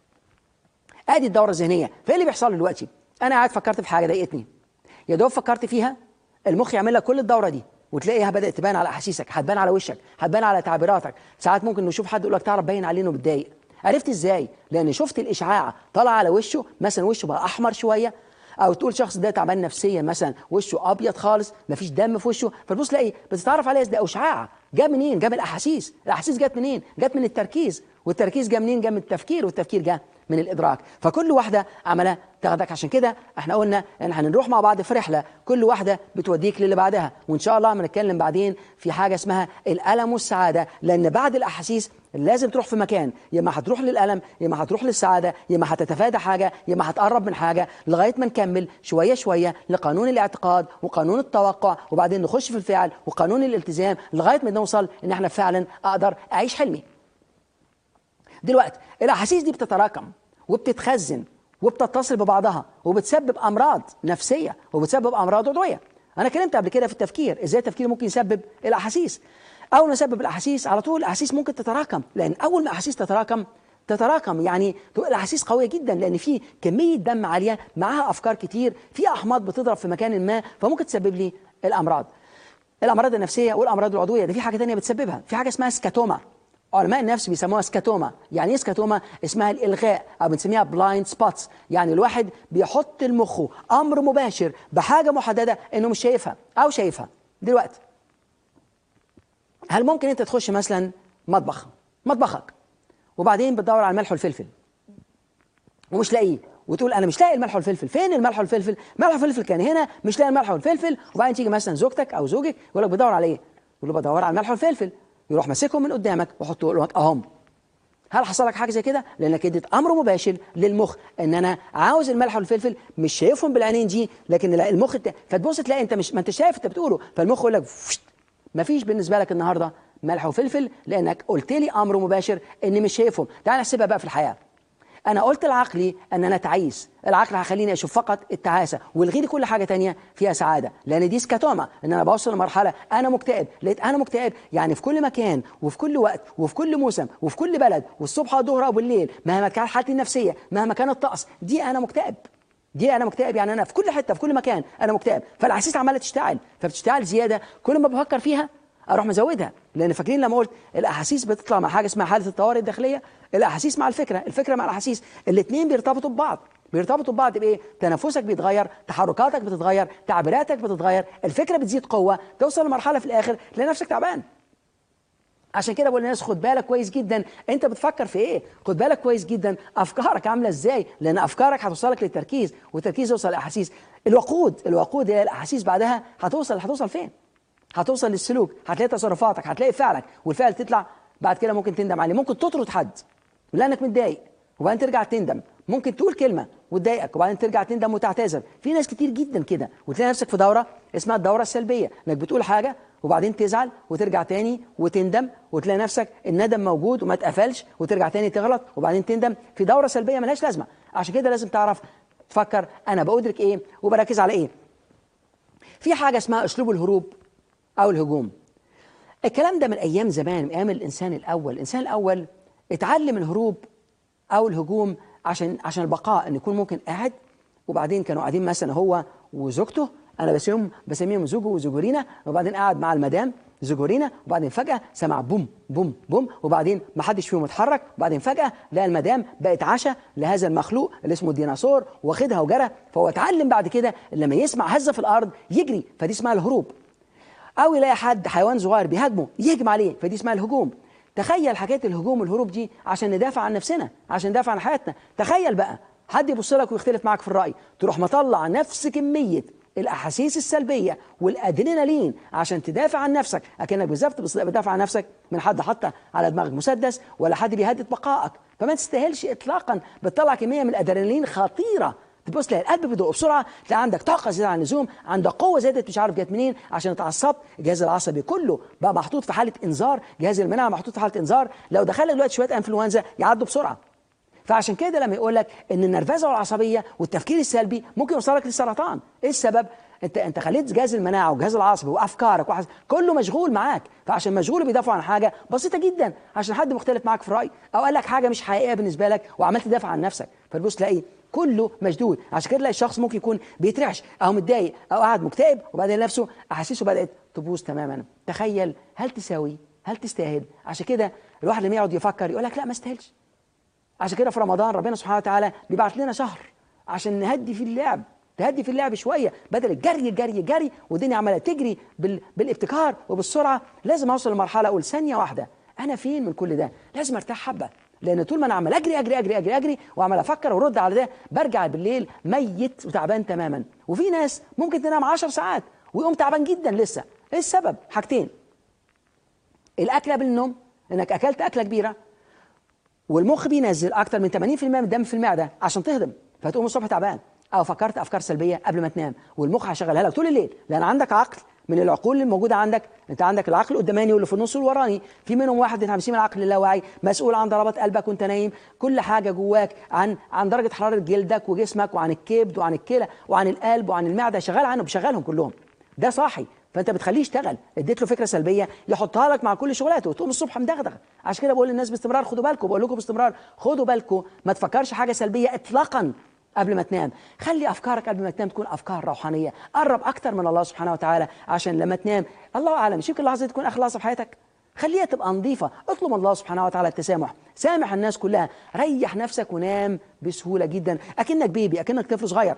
ادي الدوره الذهنيه فايه اللي بيحصل لي دلوقتي انا قاعد فكرت في حاجه ضايقتني يا دوب فكرت فيها المخ يعمل لك كل الدوره دي وتلاقيها بدات تبان على احاسيسك هتبان على وشك هتبان على تعبيراتك ساعات ممكن نشوف حد يقول لك تعرف باين عليه انه متضايق عرفت ازاي لان شفت الاشعاع طلع على وشه مثلا وشه بقى احمر شويه او تقول شخص ده تعبان نفسيا مثلا وشه ابيض خالص مفيش دم في وشه فتبص تلاقي بتتعرف عليه ده اشعاع جاء منين جاء من الاحاسيس الاحاسيس جت منين جت من التركيز والتركيز جاء منين جاء من التفكير والتفكير جاء من الادراك فكل واحده عماله تاخدك عشان كده احنا قلنا ان هنروح مع بعض في رحله كل واحده بتوديك للي بعدها وان شاء الله هنتكلم بعدين في حاجه اسمها الالم والسعاده لان بعد الاحاسيس لازم تروح في مكان يا اما هتروح للالم يا اما هتروح للسعاده يا اما هتتفادى حاجه يا اما هتقرب من حاجه لغايه ما نكمل شويه شويه لقانون الاعتقاد وقانون التوقع وبعدين نخش في الفعل وقانون الالتزام لغايه ما نوصل ان احنا فعلا اقدر اعيش حلمي دلوقتي الاحاسيس دي بتتراكم وبتتخزن وبتتصل ببعضها وبتسبب امراض نفسيه وبتسبب امراض عضويه انا اتكلمت قبل كده في التفكير ازاي التفكير ممكن يسبب الاحاسيس اول ما يسبب الاحاسيس على طول الاحاسيس ممكن تتراكم لان اول ما الاحاسيس تتراكم تتراكم يعني تبقى الاحاسيس قويه جدا لان في كميه دم عاليه معاها افكار كتير في احماض بتضرب في مكان ما فممكن تسبب لي الامراض الامراض النفسيه والامراض العضويه ده في حاجه ثانيه بتسببها في حاجه اسمها سكاتوما علماء النفس بيسموها سكاتوما يعني ايه سكاتوما اسمها الالغاء او بنسميها بلايند سبوتس يعني الواحد بيحط لمخه امر مباشر بحاجه محدده انه مش شايفها او شايفها دلوقتي هل ممكن انت تخش مثلا مطبخ مطبخك وبعدين بتدور على الملح والفلفل ومش لاقيه وتقول انا مش لاقي الملح والفلفل فين الملح والفلفل الملح والفلفل كان هنا مش لاقي الملح والفلفل وبعدين تيجي مثلا زوجتك او زوجك يقول لك بدور على ايه يقول له بدور على الملح والفلفل يروح ماسكهم من قدامك ويحطه لك اهم هل حصل لك حاجه زي كده لانك اديت امر مباشر للمخ ان انا عاوز الملح والفلفل مش شايفهم بالعينين دي لكن لا المخ الت... فتبص تلاقي انت مش ما انت شايف انت بتقوله فالمخ يقول لك ما فيش بالنسبه لك النهارده ملح وفلفل لانك قلت لي امر مباشر اني مش شايفهم تعال نحسبها بقى في الحياه انا قلت لعقلي ان انا تعيس العقل هيخليني اشوف فقط التعاسه والغي لي كل حاجه تانية فيها سعاده لان دي سكاتوما ان انا بوصل لمرحله انا مكتئب لقيت انا مكتئب يعني في كل مكان وفي كل وقت وفي كل موسم وفي كل بلد والصبح والظهر او بالليل مهما كانت حالتي النفسيه مهما كان الطقس دي انا مكتئب دي انا مكتئب يعني انا في كل حته في كل مكان انا مكتئب فالاحاسيس عماله تشتعل فبتشتعل زياده كل ما بفكر فيها اروح مزودها لان فاكرين لما قلت الاحاسيس بتطلع مع حاجه اسمها حاله الطوارئ الداخليه الاحاسيس مع الفكره الفكره مع الاحاسيس الاثنين بيرتبطوا ببعض بيرتبطوا ببعض بايه تنفسك بيتغير تحركاتك بتتغير تعبيراتك بتتغير الفكره بتزيد قوه توصل لمرحله في الاخر تلاقي نفسك تعبان عشان كده بقول للناس خد بالك كويس جدا انت بتفكر في ايه خد بالك كويس جدا افكارك عامله ازاي لان افكارك هتوصلك للتركيز والتركيز يوصل للاحاسيس الوقود الوقود هي الاحاسيس بعدها هتوصل هتوصل فين هتوصل للسلوك هتلاقي تصرفاتك هتلاقي فعلك والفعل تطلع بعد كده ممكن تندم عليه ممكن تطرد حد لانك متضايق وبعدين ترجع تندم ممكن تقول كلمه وتضايقك وبعدين ترجع تندم وتعتذر في ناس كتير جدا كده وتلاقي نفسك في دوره اسمها الدوره السلبيه انك بتقول حاجه وبعدين تزعل وترجع تاني وتندم وتلاقي نفسك الندم موجود وما اتقفلش وترجع تاني تغلط وبعدين تندم في دوره سلبيه ملهاش لازمه عشان كده لازم تعرف تفكر انا بأدرك ايه وبركز على ايه في حاجه اسمها اسلوب الهروب او الهجوم الكلام ده من ايام زمان من ايام الانسان الاول الانسان الاول اتعلم الهروب او الهجوم عشان عشان البقاء ان يكون ممكن قاعد وبعدين كانوا قاعدين مثلا هو وزوجته انا بسميهم بسميهم زوجه وزوجورينا وبعدين قاعد مع المدام زوجورينا وبعدين فجاه سمع بوم بوم بوم وبعدين ما حدش فيهم اتحرك وبعدين فجاه لقى المدام بقت عشاء لهذا المخلوق اللي اسمه الديناصور واخدها وجرى فهو اتعلم بعد كده لما يسمع هزه في الارض يجري فدي اسمها الهروب او يلاقي حد حيوان صغير بيهاجمه يهجم عليه فدي اسمها الهجوم تخيل حكايه الهجوم والهروب دي عشان ندافع عن نفسنا عشان ندافع عن حياتنا تخيل بقى حد يبص لك ويختلف معاك في الراي تروح مطلع نفس كميه الاحاسيس السلبيه والادرينالين عشان تدافع عن نفسك اكنك بالظبط بتدافع عن نفسك من حد حط على دماغك مسدس ولا حد بيهدد بقائك فما تستاهلش اطلاقا بتطلع كميه من الادرينالين خطيره تبص تلاقي القلب بيدق بسرعه تلاقي عندك طاقه زياده عن اللزوم عندك قوه زادت مش عارف جت منين عشان اتعصبت الجهاز العصبي كله بقى محطوط في حاله انذار جهاز المناعه محطوط في حاله انذار لو دخلك دلوقتي شويه انفلونزا يعدوا بسرعه فعشان كده لما يقول لك ان النرفزه والعصبيه والتفكير السلبي ممكن يوصلك للسرطان ايه السبب انت انت خليت جهاز المناعه والجهاز العصبي وافكارك وحس... كله مشغول معاك فعشان مشغول بيدافع عن حاجه بسيطه جدا عشان حد مختلف معاك في الراي او قال لك حاجه مش حقيقيه بالنسبه لك وعملت تدافع عن نفسك فتبص تلاقي كله مشدود عشان كده تلاقي الشخص ممكن يكون بيترعش او متضايق او قاعد مكتئب وبعدين نفسه احاسيسه بدات تبوظ تماما تخيل هل تساوي هل تستاهل عشان كده الواحد لما يقعد يفكر يقول لك لا ما استاهلش عشان كده في رمضان ربنا سبحانه وتعالى بيبعت لنا شهر عشان نهدي في اللعب تهدي في اللعب شويه بدل الجري الجري الجري والدنيا عماله تجري بال... بالابتكار وبالسرعه لازم اوصل لمرحله اقول ثانيه واحده انا فين من كل ده لازم ارتاح حبه لان طول ما انا عمال اجري اجري اجري اجري اجري وعمال افكر وارد على ده برجع بالليل ميت وتعبان تماما وفي ناس ممكن تنام 10 ساعات ويقوم تعبان جدا لسه ايه السبب حاجتين الاكل قبل النوم انك اكلت اكله كبيره والمخ بينزل اكتر من 80% من الدم في المعده عشان تهضم فتقوم الصبح تعبان او فكرت افكار سلبيه قبل ما تنام والمخ هيشغلها لك طول الليل لان عندك عقل من العقول اللي موجوده عندك انت عندك العقل القداماني واللي في النص والوراني في منهم واحد انت من العقل اللاواعي مسؤول عن ضربات قلبك وانت نايم كل حاجه جواك عن عن درجه حراره جلدك وجسمك وعن الكبد وعن الكلى وعن القلب وعن المعده شغال عنهم بيشغلهم كلهم ده صاحي فانت بتخليه يشتغل اديت له فكره سلبيه يحطها لك مع كل شغلاته وتقوم الصبح مدغدغ عشان كده بقول للناس باستمرار خدوا بالكم بقول لكم باستمرار خدوا بالكم ما تفكرش حاجه سلبيه اطلاقا قبل ما تنام خلي افكارك قبل ما تنام تكون افكار روحانيه قرب اكتر من الله سبحانه وتعالى عشان لما تنام الله اعلم مش يمكن اللحظه دي تكون اخر لحظه في حياتك خليها تبقى نظيفه اطلب من الله سبحانه وتعالى التسامح سامح الناس كلها ريح نفسك ونام بسهوله جدا اكنك بيبي اكنك طفل صغير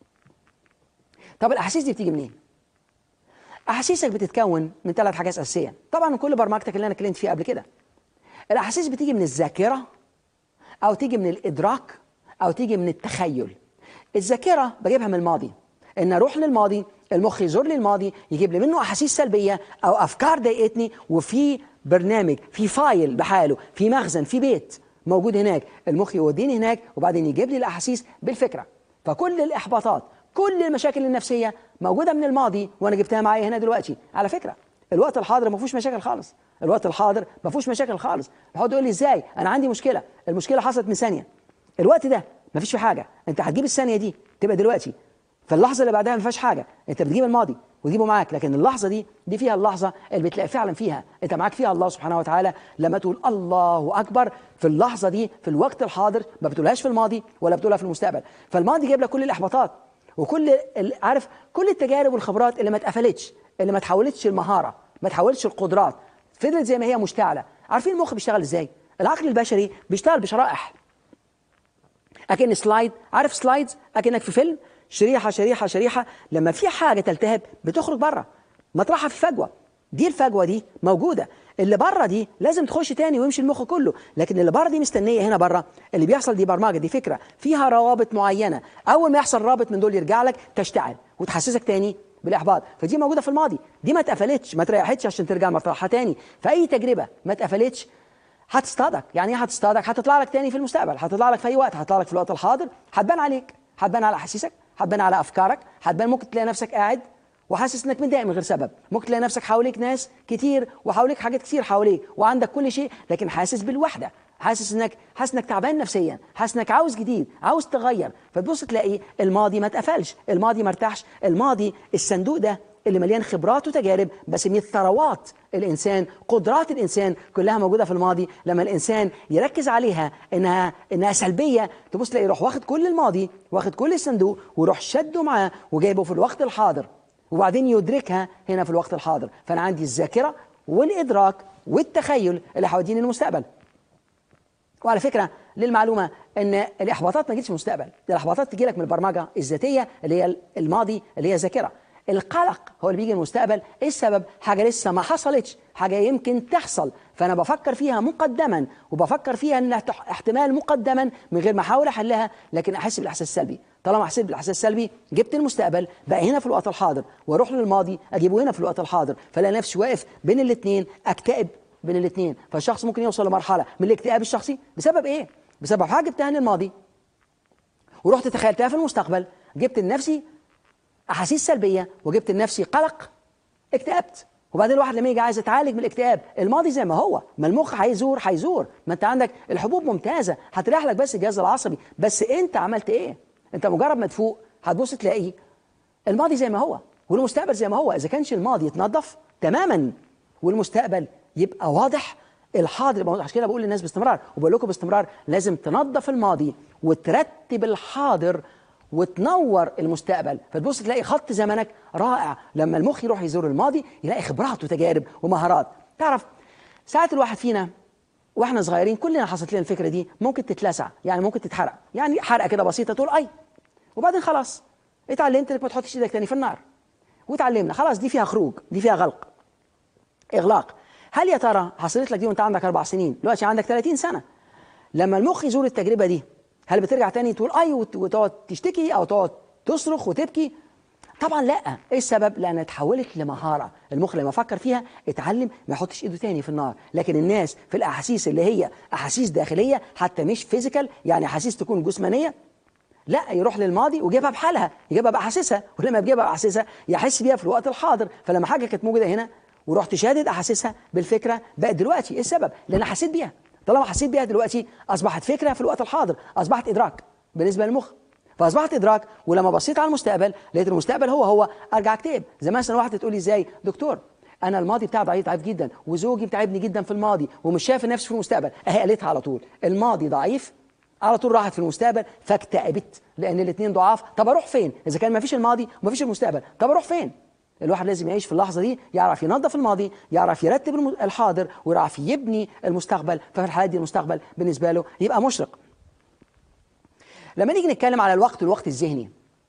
طب الاحاسيس دي بتيجي منين احاسيسك بتتكون من ثلاث حاجات اساسيه طبعا من كل برمجتك اللي انا اتكلمت فيها قبل كده الاحاسيس بتيجي من الذاكره او تيجي من الادراك او تيجي من التخيل الذاكره بجيبها من الماضي ان اروح للماضي المخ يزور لي الماضي يجيب لي منه احاسيس سلبيه او افكار ضايقتني وفي برنامج في فايل بحاله في مخزن في بيت موجود هناك المخ يوديني هناك وبعدين يجيب لي الاحاسيس بالفكره فكل الاحباطات كل المشاكل النفسيه موجوده من الماضي وانا جبتها معايا هنا دلوقتي على فكره الوقت الحاضر ما فيهوش مشاكل خالص الوقت الحاضر ما فيهوش مشاكل خالص بحاول يقول لي ازاي انا عندي مشكله المشكله حصلت من ثانيه الوقت ده ما فيش فيه حاجه انت هتجيب الثانيه دي تبقى دلوقتي فاللحظه اللي بعدها ما فيهاش حاجه انت بتجيب الماضي وتجيبه معاك لكن اللحظه دي دي فيها اللحظه اللي بتلاقي فعلا فيها انت معاك فيها الله سبحانه وتعالى لما تقول الله اكبر في اللحظه دي في الوقت الحاضر ما بتقولهاش في الماضي ولا بتقولها في المستقبل فالماضي جايب لك كل الاحباطات وكل عارف كل التجارب والخبرات اللي ما اتقفلتش اللي ما تحولتش المهاره ما تحولتش القدرات فضلت زي ما هي مشتعله عارفين المخ بيشتغل ازاي العقل البشري بيشتغل بشرائح اكن سلايد عارف سلايدز اكنك في فيلم شريحه شريحه شريحه لما في حاجه تلتهب بتخرج بره مطرحها في فجوه دي الفجوه دي موجوده اللي بره دي لازم تخش تاني ويمشي المخ كله لكن اللي بره دي مستنيه هنا بره اللي بيحصل دي برمجه دي فكره فيها روابط معينه اول ما يحصل رابط من دول يرجع لك تشتعل وتحسسك تاني بالاحباط فدي موجوده في الماضي دي ما اتقفلتش ما تريحتش عشان ترجع مطرحها تاني فاي تجربه ما اتقفلتش هتصطادك يعني ايه هتصطادك هتطلع لك تاني في المستقبل هتطلع لك في اي وقت هتطلع لك في الوقت الحاضر هتبان عليك هتبان على احاسيسك هتبان على افكارك هتبان ممكن تلاقي نفسك قاعد وحاسس انك متضايق من غير سبب ممكن تلاقي نفسك حواليك ناس كتير وحواليك حاجات كتير حواليك وعندك كل شيء لكن حاسس بالوحده حاسس انك حاسس انك تعبان نفسيا حاسس انك عاوز جديد عاوز تغير فتبص تلاقي الماضي ما اتقفلش الماضي ما ارتاحش الماضي الصندوق ده اللي مليان خبرات وتجارب بسميه ثروات الانسان قدرات الانسان كلها موجوده في الماضي لما الانسان يركز عليها انها انها سلبيه تبص تلاقي يروح واخد كل الماضي واخد كل الصندوق ويروح شده معاه وجايبه في الوقت الحاضر وبعدين يدركها هنا في الوقت الحاضر فانا عندي الذاكره والادراك والتخيل اللي حوالين المستقبل وعلى فكره للمعلومه ان الاحباطات ما تجيش من المستقبل الاحباطات تجي لك من البرمجه الذاتيه اللي هي الماضي اللي هي الذاكره القلق هو اللي بيجي المستقبل ايه السبب حاجه لسه ما حصلتش حاجه يمكن تحصل فانا بفكر فيها مقدما وبفكر فيها انها احتمال مقدما من غير ما احاول احلها لكن احس بالاحساس السلبي طالما حسيت بالاحساس السلبي جبت المستقبل بقى هنا في الوقت الحاضر واروح للماضي اجيبه هنا في الوقت الحاضر فلاقي نفسي واقف بين الاثنين اكتئب بين الاثنين فالشخص ممكن يوصل لمرحله من الاكتئاب الشخصي بسبب ايه بسبب حاجه جبتها من الماضي ورحت تخيلتها في المستقبل جبت لنفسي احاسيس سلبيه وجبت لنفسي قلق اكتئبت وبعدين الواحد لما يجي عايز يتعالج من الاكتئاب الماضي زي ما هو ما المخ هيزور هيزور ما انت عندك الحبوب ممتازه هتريح لك بس الجهاز العصبي بس انت عملت ايه انت مجرد ما تفوق هتبص تلاقي الماضي زي ما هو والمستقبل زي ما هو اذا كانش الماضي يتنظف تماما والمستقبل يبقى واضح الحاضر يبقى واضح عشان كده بقول للناس باستمرار وبقول لكم باستمرار لازم تنظف الماضي وترتب الحاضر وتنور المستقبل فتبص تلاقي خط زمنك رائع لما المخ يروح يزور الماضي يلاقي خبرات وتجارب ومهارات تعرف ساعات الواحد فينا واحنا صغيرين كلنا حصلت لنا الفكره دي ممكن تتلسع يعني ممكن تتحرق يعني حرقه كده بسيطه تقول اي وبعدين خلاص اتعلمت انك ما تحطش ايدك تاني في النار وتعلمنا خلاص دي فيها خروج دي فيها غلق اغلاق هل يا ترى حصلت لك دي وانت عندك اربع سنين دلوقتي عندك 30 سنه لما المخ يزور التجربه دي هل بترجع تاني تقول اي وتقعد تشتكي او تقعد تصرخ وتبكي طبعا لا ايه السبب لانها اتحولت لمهاره المخ لما فكر فيها اتعلم ما يحطش ايده تاني في النار لكن الناس في الاحاسيس اللي هي احاسيس داخليه حتى مش فيزيكال يعني احاسيس تكون جسمانيه لا يروح للماضي ويجيبها بحالها يجيبها باحاسيسها ولما بيجيبها باحاسيسها يحس بيها في الوقت الحاضر فلما حاجه كانت موجوده هنا ورحت شادد احاسيسها بالفكره بقت دلوقتي ايه السبب لان حسيت بيها طالما حسيت بيها دلوقتي اصبحت فكره في الوقت الحاضر اصبحت ادراك بالنسبه للمخ فاصبحت ادراك ولما بصيت على المستقبل لقيت المستقبل هو هو ارجع اكتئب زي مثلا واحده تقول لي ازاي دكتور انا الماضي بتاعي ضعيف ضعيف جدا وزوجي بتعبني جدا في الماضي ومش شايف نفسي في المستقبل اهي قالتها على طول الماضي ضعيف على طول راحت في المستقبل فاكتئبت لان الاثنين ضعاف طب اروح فين اذا كان ما فيش الماضي وما فيش المستقبل طب اروح فين الواحد لازم يعيش في اللحظه دي يعرف ينظف الماضي يعرف يرتب الحاضر ويعرف يبني المستقبل ففي الحالات دي المستقبل بالنسبه له يبقى مشرق لما نيجي نتكلم على الوقت والوقت الذهني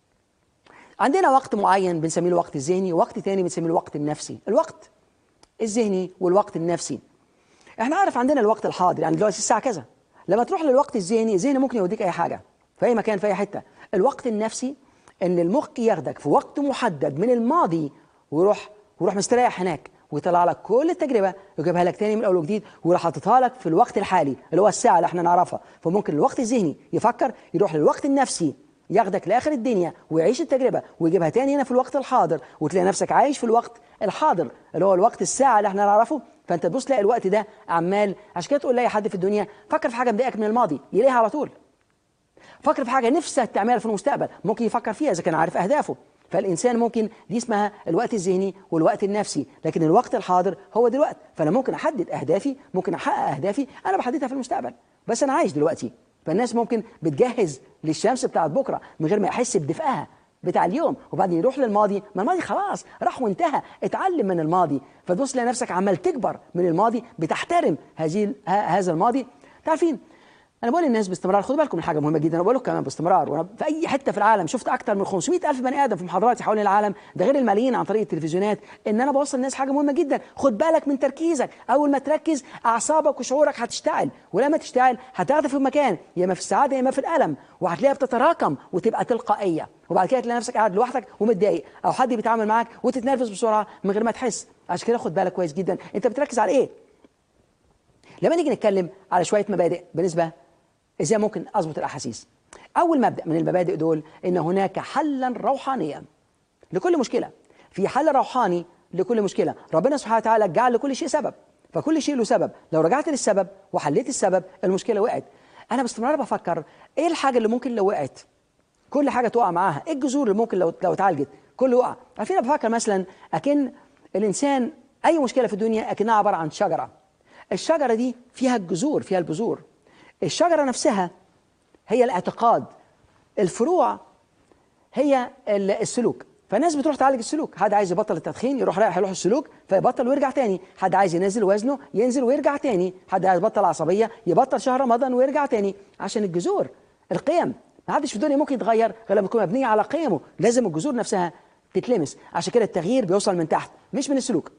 عندنا وقت معين بنسميه الوقت الذهني ووقت تاني بنسميه الوقت النفسي الوقت الذهني والوقت النفسي احنا عارف عندنا الوقت الحاضر يعني دلوقتي الساعه كذا لما تروح للوقت الذهني الذهن ممكن يوديك اي حاجه في اي مكان في اي حته الوقت النفسي ان المخ ياخدك في وقت محدد من الماضي ويروح ويروح مستريح هناك ويطلع لك كل التجربه ويجيبها لك تاني من اول وجديد ويروح حاططها لك في الوقت الحالي اللي هو الساعه اللي احنا نعرفها فممكن الوقت الذهني يفكر يروح للوقت النفسي ياخدك لاخر الدنيا ويعيش التجربه ويجيبها تاني هنا في الوقت الحاضر وتلاقي نفسك عايش في الوقت الحاضر اللي هو الوقت الساعه اللي احنا نعرفه فانت تبص تلاقي الوقت ده عمال عشان كده تقول لاي حد في الدنيا فكر في حاجه مضايقك من الماضي يلاقيها على طول فكر في حاجه نفسك تعملها في المستقبل ممكن يفكر فيها اذا كان عارف اهدافه فالإنسان ممكن دي اسمها الوقت الذهني والوقت النفسي لكن الوقت الحاضر هو دلوقتي فأنا ممكن أحدد أهدافي ممكن أحقق أهدافي أنا بحددها في المستقبل بس أنا عايش دلوقتي فالناس ممكن بتجهز للشمس بتاعت بكرة من غير ما يحس بدفئها بتاع اليوم وبعدين يروح للماضي ما الماضي خلاص راح وانتهى اتعلم من الماضي فتبص لنفسك عمال تكبر من الماضي بتحترم هذه هذا الماضي تعرفين انا بقول للناس باستمرار خدوا بالكم من حاجه مهمه جدا انا بقول لكم كمان باستمرار وانا في اي حته في العالم شفت اكتر من 500 الف بني ادم في محاضراتي حوالين العالم ده غير الملايين عن طريق التلفزيونات ان انا بوصل للناس حاجه مهمه جدا خد بالك من تركيزك اول ما تركز اعصابك وشعورك هتشتعل ولما تشتعل هتاخد في مكان يا اما في السعاده يا اما في الالم وهتلاقيها بتتراكم وتبقى تلقائيه وبعد كده تلاقي نفسك قاعد لوحدك ومتضايق او حد بيتعامل معاك وتتنرفز بسرعه من غير ما تحس عشان كده خد بالك كويس جدا انت بتركز على ايه لما نيجي نتكلم على شويه مبادئ بالنسبه ازاي ممكن اظبط الاحاسيس اول مبدا من المبادئ دول ان هناك حلا روحانيا لكل مشكله في حل روحاني لكل مشكله ربنا سبحانه وتعالى جعل لكل شيء سبب فكل شيء له سبب لو رجعت للسبب وحليت السبب المشكله وقعت انا باستمرار بفكر ايه الحاجه اللي ممكن لو وقعت كل حاجه تقع معاها ايه الجذور اللي ممكن لو لو اتعالجت كله يقع عارفين انا بفكر مثلا اكن الانسان اي مشكله في الدنيا اكنها عباره عن شجره الشجره دي فيها الجذور فيها البذور الشجرة نفسها هي الاعتقاد الفروع هي السلوك فالناس بتروح تعالج السلوك حد عايز يبطل التدخين يروح رايح يروح السلوك فيبطل ويرجع تاني حد عايز ينزل وزنه ينزل ويرجع تاني حد عايز يبطل عصبية يبطل شهر رمضان ويرجع تاني عشان الجذور القيم ما حدش في الدنيا ممكن يتغير غير لما تكون مبنية على قيمه لازم الجذور نفسها تتلمس عشان كده التغيير بيوصل من تحت مش من السلوك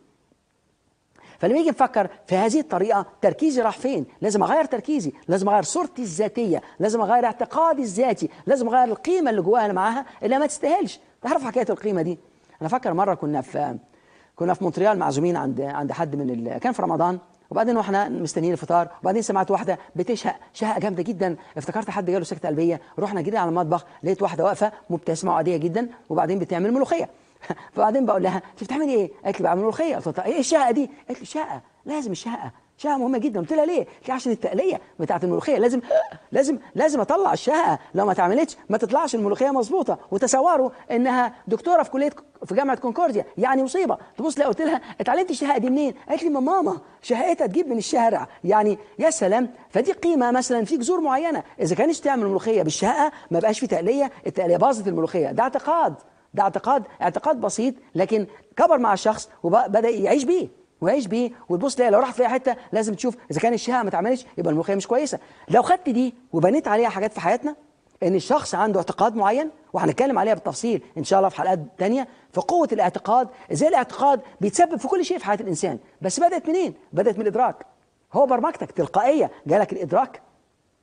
فلما يجي نفكر في هذه الطريقة تركيزي راح فين لازم أغير تركيزي لازم أغير صورتي الذاتية لازم أغير اعتقادي الذاتي لازم أغير القيمة اللي جواها اللي معاها اللي ما تستاهلش تعرف حكاية القيمة دي أنا فاكر مرة كنا في كنا في مونتريال معزومين عند عند حد من ال... كان في رمضان وبعدين واحنا مستنيين الفطار وبعدين سمعت واحده بتشهق شهقه جامده جدا افتكرت حد جاله سكته قلبيه رحنا جري على المطبخ لقيت واحده واقفه مبتسمه عاديه جدا وبعدين بتعمل ملوخيه فبعدين بقول لها انت بتعملي ايه؟ قالت لي بعمل ملوخيه قلت لها ايه الشهقه دي؟ قالت لي شهقه لازم الشهقه شهقه مهمه جدا قلت لها ليه؟ قالت لي عشان التقليه بتاعت الملوخيه لازم لازم لازم اطلع الشهقه لو ما اتعملتش ما تطلعش الملوخيه مظبوطه وتصوروا انها دكتوره في كليه في جامعه كونكورديا يعني مصيبه تبص لها قلت لها اتعلمتي الشهقه دي منين؟ قالت لي ما ماما شهقتها تجيب من الشارع يعني يا سلام فدي قيمه مثلا في جذور معينه اذا كانتش تعمل ملوخيه بالشهقه ما بقاش في تقليه التقليه باظت الملوخيه ده اعتقاد ده اعتقاد اعتقاد بسيط لكن كبر مع الشخص وبدا يعيش بيه ويعيش بيه وتبص تلاقي لو راح في حته لازم تشوف اذا كان الشهقه ما اتعملتش يبقى الملوخيه مش كويسه لو خدت دي وبنيت عليها حاجات في حياتنا ان الشخص عنده اعتقاد معين وهنتكلم عليها بالتفصيل ان شاء الله في حلقات تانية فقوه الاعتقاد ازاي الاعتقاد بيتسبب في كل شيء في حياه الانسان بس بدات منين بدات من الادراك هو برمجتك تلقائيه جالك الادراك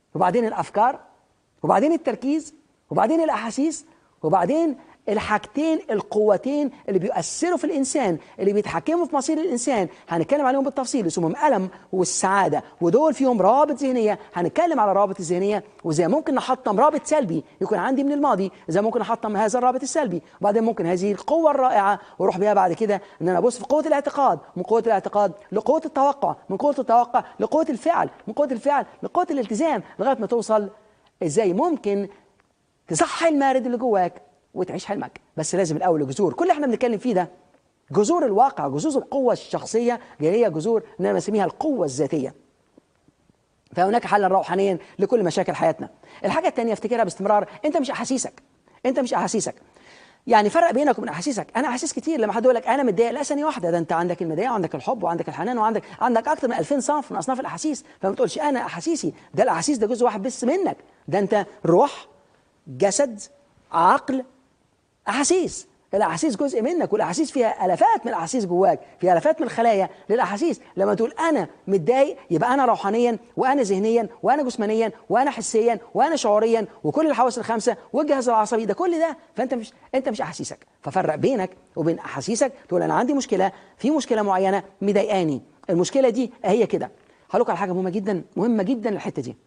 وبعدين الافكار وبعدين التركيز وبعدين الاحاسيس وبعدين الحاجتين القوتين اللي بيؤثروا في الانسان اللي بيتحكموا في مصير الانسان هنتكلم عليهم بالتفصيل اسمهم الالم والسعاده ودول فيهم روابط ذهنيه هنتكلم على الروابط الذهنيه وازاي ممكن نحطم رابط سلبي يكون عندي من الماضي ازاي ممكن احطم هذا الرابط السلبي وبعدين ممكن هذه القوه الرائعه واروح بيها بعد كده ان انا ابص في قوه الاعتقاد من قوه الاعتقاد لقوه التوقع من قوه التوقع لقوه الفعل من قوه الفعل لقوه الالتزام لغايه ما توصل ازاي ممكن تصحي المارد اللي جواك وتعيش حلمك بس لازم الاول جذور كل اللي احنا بنتكلم فيه ده جذور الواقع جذور القوه الشخصيه اللي هي جذور ان انا بسميها القوه الذاتيه فهناك حلا روحانيا لكل مشاكل حياتنا الحاجه الثانيه افتكرها باستمرار انت مش احاسيسك انت مش احاسيسك يعني فرق بينك وبين احاسيسك انا احاسيس كتير لما حد يقول لك انا متضايق لا ثانيه واحده ده انت عندك المضايقه وعندك الحب وعندك الحنان وعندك عندك اكتر من 2000 صنف من اصناف الاحاسيس فما تقولش انا احاسيسي ده الاحاسيس ده جزء واحد بس منك ده انت روح جسد عقل احاسيس الاحاسيس جزء منك والاحاسيس فيها الافات من الاحاسيس جواك فيها الافات من الخلايا للاحاسيس لما تقول انا متضايق يبقى انا روحانيا وانا ذهنيا وانا جسمانيا وانا حسيا وانا شعوريا وكل الحواس الخمسه والجهاز العصبي ده كل ده فانت مش انت مش احاسيسك ففرق بينك وبين احاسيسك تقول انا عندي مشكله في مشكله معينه مضايقاني المشكله دي هي كده هقول على حاجه مهمه جدا مهمه جدا الحته دي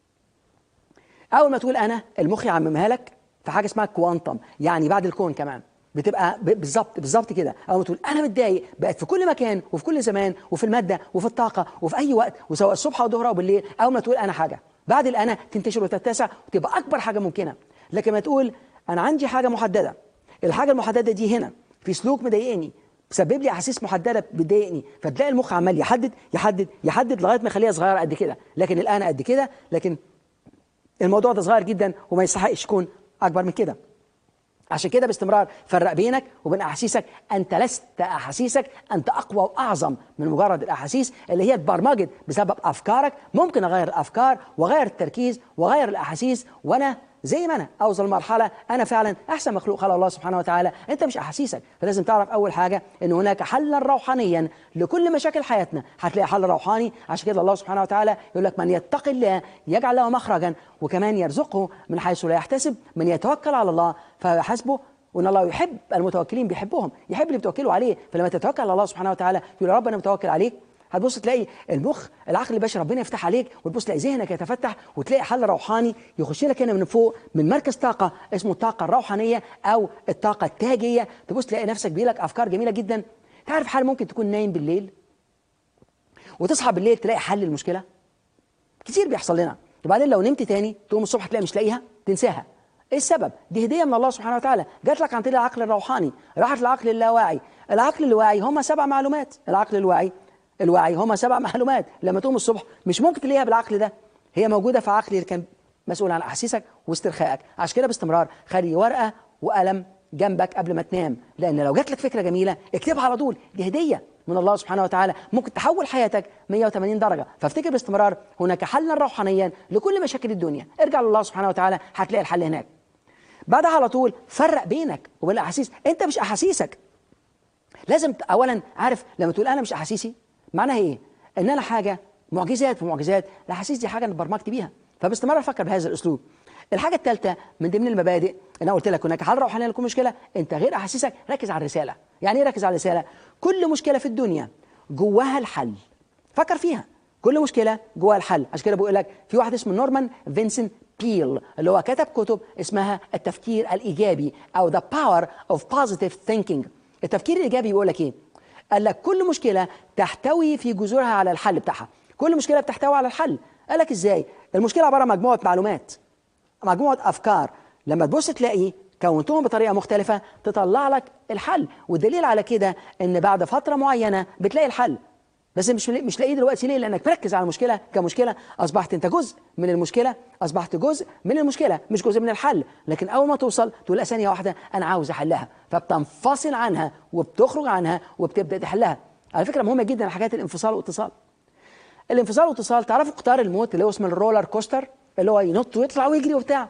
اول ما تقول انا المخ يعممها لك في حاجه اسمها كوانتم يعني بعد الكون كمان بتبقى بالظبط بالظبط كده اول ما تقول انا متضايق بقت في كل مكان وفي كل زمان وفي الماده وفي الطاقه وفي اي وقت وسواء الصبح او الظهر او بالليل اول ما تقول انا حاجه بعد الانا تنتشر وتتسع وتبقى اكبر حاجه ممكنه لكن ما تقول انا عندي حاجه محدده الحاجه المحدده دي هنا في سلوك مضايقني بسبب لي احاسيس محدده بتضايقني فتلاقي المخ عمال يحدد يحدد يحدد لغايه ما يخليها صغيره قد كده لكن الان قد كده لكن الموضوع ده صغير جدا وما يستحقش يكون اكبر من كده عشان كده باستمرار فرق بينك وبين احاسيسك انت لست احاسيسك انت اقوى واعظم من مجرد الاحاسيس اللي هي اتبرمجت بسبب افكارك ممكن اغير الافكار واغير التركيز واغير الاحاسيس وانا زي ما انا اوصل مرحله انا فعلا احسن مخلوق خلق الله سبحانه وتعالى انت مش احاسيسك فلازم تعرف اول حاجه ان هناك حلا روحانيا لكل مشاكل حياتنا هتلاقي حل روحاني عشان كده الله سبحانه وتعالى يقول لك من يتقي الله يجعل له مخرجا وكمان يرزقه من حيث لا يحتسب من يتوكل على الله فيحسبه وان الله يحب المتوكلين بيحبهم يحب اللي بيتوكلوا عليه فلما تتوكل على الله سبحانه وتعالى يقول يا رب انا متوكل عليك هتبص تلاقي المخ العقل البشري ربنا يفتح عليك وتبص تلاقي ذهنك يتفتح وتلاقي حل روحاني يخش لك هنا من فوق من مركز طاقه اسمه الطاقه الروحانيه او الطاقه التاجيه تبص تلاقي نفسك بيجيلك افكار جميله جدا تعرف حال ممكن تكون نايم بالليل وتصحى بالليل تلاقي حل المشكله كتير بيحصل لنا وبعدين لو نمت تاني تقوم الصبح تلاقي مش لاقيها تنساها ايه السبب دي هديه من الله سبحانه وتعالى جات لك عن طريق العقل الروحاني راحت للعقل اللاواعي العقل الواعي هم سبع معلومات العقل الواعي الوعي هم سبع معلومات لما تقوم الصبح مش ممكن تلاقيها بالعقل ده هي موجوده في عقلي اللي كان مسؤول عن احاسيسك واسترخائك عشان كده باستمرار خلي ورقه وقلم جنبك قبل ما تنام لان لو جات لك فكره جميله اكتبها على طول دي هديه من الله سبحانه وتعالى ممكن تحول حياتك 180 درجه فافتكر باستمرار هناك حلا روحانيا لكل مشاكل الدنيا ارجع لله سبحانه وتعالى هتلاقي الحل هناك بعدها على طول فرق بينك وبين الاحاسيس انت مش احاسيسك لازم اولا عارف لما تقول انا مش احاسيسي معناها ايه؟ ان انا حاجه معجزات في معجزات الاحاسيس دي حاجه انا اتبرمجت بيها فباستمرار افكر بهذا الاسلوب الحاجه الثالثه من ضمن المبادئ انا قلت لك هناك حل روحانيه لكل مشكله انت غير احاسيسك ركز على الرساله يعني ايه ركز على الرساله كل مشكله في الدنيا جواها الحل فكر فيها كل مشكله جواها الحل عشان كده بقول لك في واحد اسمه نورمان فينسنت بيل اللي هو كتب كتب اسمها التفكير الايجابي او ذا باور اوف بوزيتيف ثينكينج التفكير الايجابي بيقول لك ايه قال لك كل مشكلة تحتوي في جذورها على الحل بتاعها كل مشكلة بتحتوي على الحل قال لك ازاي المشكلة عبارة عن مجموعة معلومات مجموعة أفكار لما تبص تلاقي كونتهم بطريقة مختلفة تطلع لك الحل والدليل على كده ان بعد فترة معينة بتلاقي الحل بس مش مش لاقيه دلوقتي ليه؟ لانك مركز على المشكله كمشكله اصبحت انت جزء من المشكله اصبحت جزء من المشكله مش جزء من الحل لكن اول ما توصل تقول لا ثانيه واحده انا عاوز احلها فبتنفصل عنها وبتخرج عنها وبتبدا تحلها على فكره مهمه جدا حكايه الانفصال والاتصال الانفصال والاتصال تعرفوا قطار الموت اللي هو اسمه الرولر كوستر اللي هو ينط ويطلع ويجري وبتاع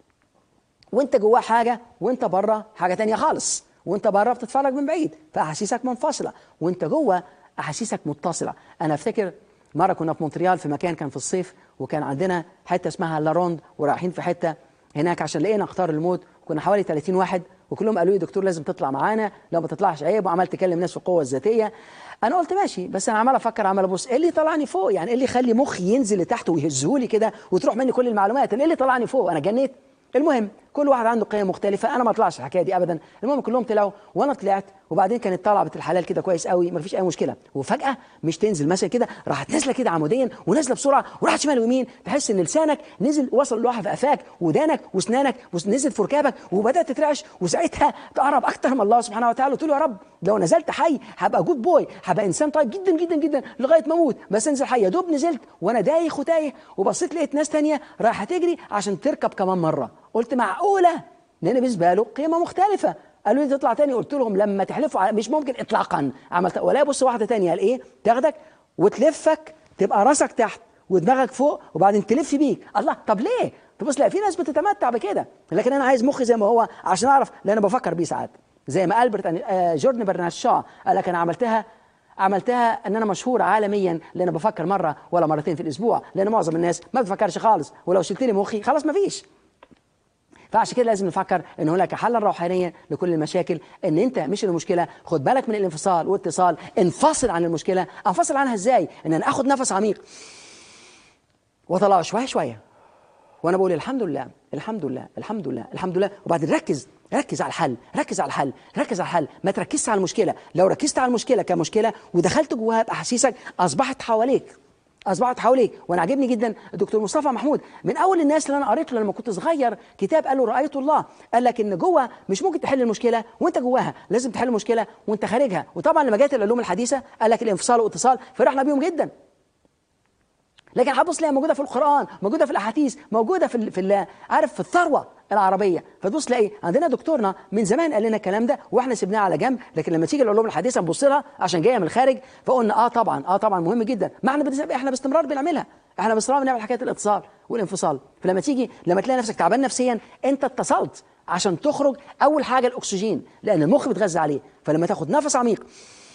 وانت جواه حاجه وانت بره حاجه تانية خالص وانت بره بتتفرج من بعيد فاحاسيسك منفصله وانت جوه احاسيسك متصله انا افتكر مره كنا في مونتريال في مكان كان في الصيف وكان عندنا حته اسمها لاروند ورايحين في حته هناك عشان لقينا اختار الموت وكنا حوالي 30 واحد وكلهم قالوا لي دكتور لازم تطلع معانا لو ما تطلعش عيب وعمال تكلم ناس في القوه الذاتيه انا قلت ماشي بس انا عمال افكر عمال ابص ايه اللي طلعني فوق يعني ايه اللي يخلي مخي ينزل لتحت ويهزهولي كده وتروح مني كل المعلومات ايه اللي طلعني فوق انا جنيت المهم كل واحد عنده قيم مختلفه انا ما طلعش الحكايه دي ابدا المهم كلهم طلعوا وانا طلعت وبعدين كانت طالعه بنت الحلال كده كويس قوي ما فيش اي مشكله وفجاه مش تنزل مثلا كده راحت نازله كده عموديا ونازله بسرعه وراحت شمال ويمين تحس ان لسانك نزل وصل لوحه في قفاك ودانك واسنانك ونزل في ركابك وبدات تترعش وساعتها تقرب اكتر من الله سبحانه وتعالى وتقول يا رب لو نزلت حي هبقى جود بوي هبقى انسان طيب جدا جدا جدا لغايه ما اموت بس انزل حي يا دوب نزلت وانا دايخ وتايه وبصيت لقيت ناس تانية رايحه تجري عشان تركب كمان مره قلت معقوله لان بالنسبه له قيمه مختلفه قالوا لي تطلع تاني قلت لهم لما تحلفوا على مش ممكن اطلاقا عملت ولا بص واحده تانية قال ايه تاخدك وتلفك تبقى راسك تحت ودماغك فوق وبعدين تلف بيك الله طب ليه تبص لا في ناس بتتمتع بكده لكن انا عايز مخي زي ما هو عشان اعرف لان انا بفكر بيه ساعات زي ما البرت آه جوردن برنارد شا قال لك انا عملتها عملتها ان انا مشهور عالميا لان بفكر مره ولا مرتين في الاسبوع لان معظم الناس ما بتفكرش خالص ولو شلت لي مخي خلاص ما فيش فعشان كده لازم نفكر ان هناك حلا روحانيا لكل المشاكل ان انت مش المشكله خد بالك من الانفصال واتصال انفصل عن المشكله انفصل عنها ازاي ان انا اخد نفس عميق واطلعه شويه شويه وانا بقول الحمد لله الحمد لله الحمد لله الحمد لله وبعدين ركز ركز على الحل ركز على الحل ركز على الحل ما تركزش على المشكله لو ركزت على المشكله كمشكله ودخلت جواها باحاسيسك اصبحت حواليك اصبحت حواليك وانا عاجبني جدا الدكتور مصطفى محمود من اول الناس اللي انا قريته لما كنت صغير كتاب قال له رايت الله قال لك ان جوه مش ممكن تحل المشكله وانت جواها لازم تحل المشكله وانت خارجها وطبعا لما جت العلوم الحديثه قال لك الانفصال والاتصال فرحنا بيهم جدا لكن هتبص تلاقيها موجوده في القران موجوده في الاحاديث موجوده في ال في ال عارف في الثروه العربيه فتبص تلاقي عندنا دكتورنا من زمان قال لنا الكلام ده واحنا سيبناه على جنب لكن لما تيجي العلوم الحديثه نبص لها عشان جايه من الخارج فقلنا اه طبعا اه طبعا مهم جدا ما احنا احنا باستمرار بنعملها احنا باستمرار بنعمل حكايه الاتصال والانفصال فلما تيجي لما تلاقي نفسك تعبان نفسيا انت اتصلت عشان تخرج اول حاجه الاكسجين لان المخ بيتغذى عليه فلما تاخد نفس عميق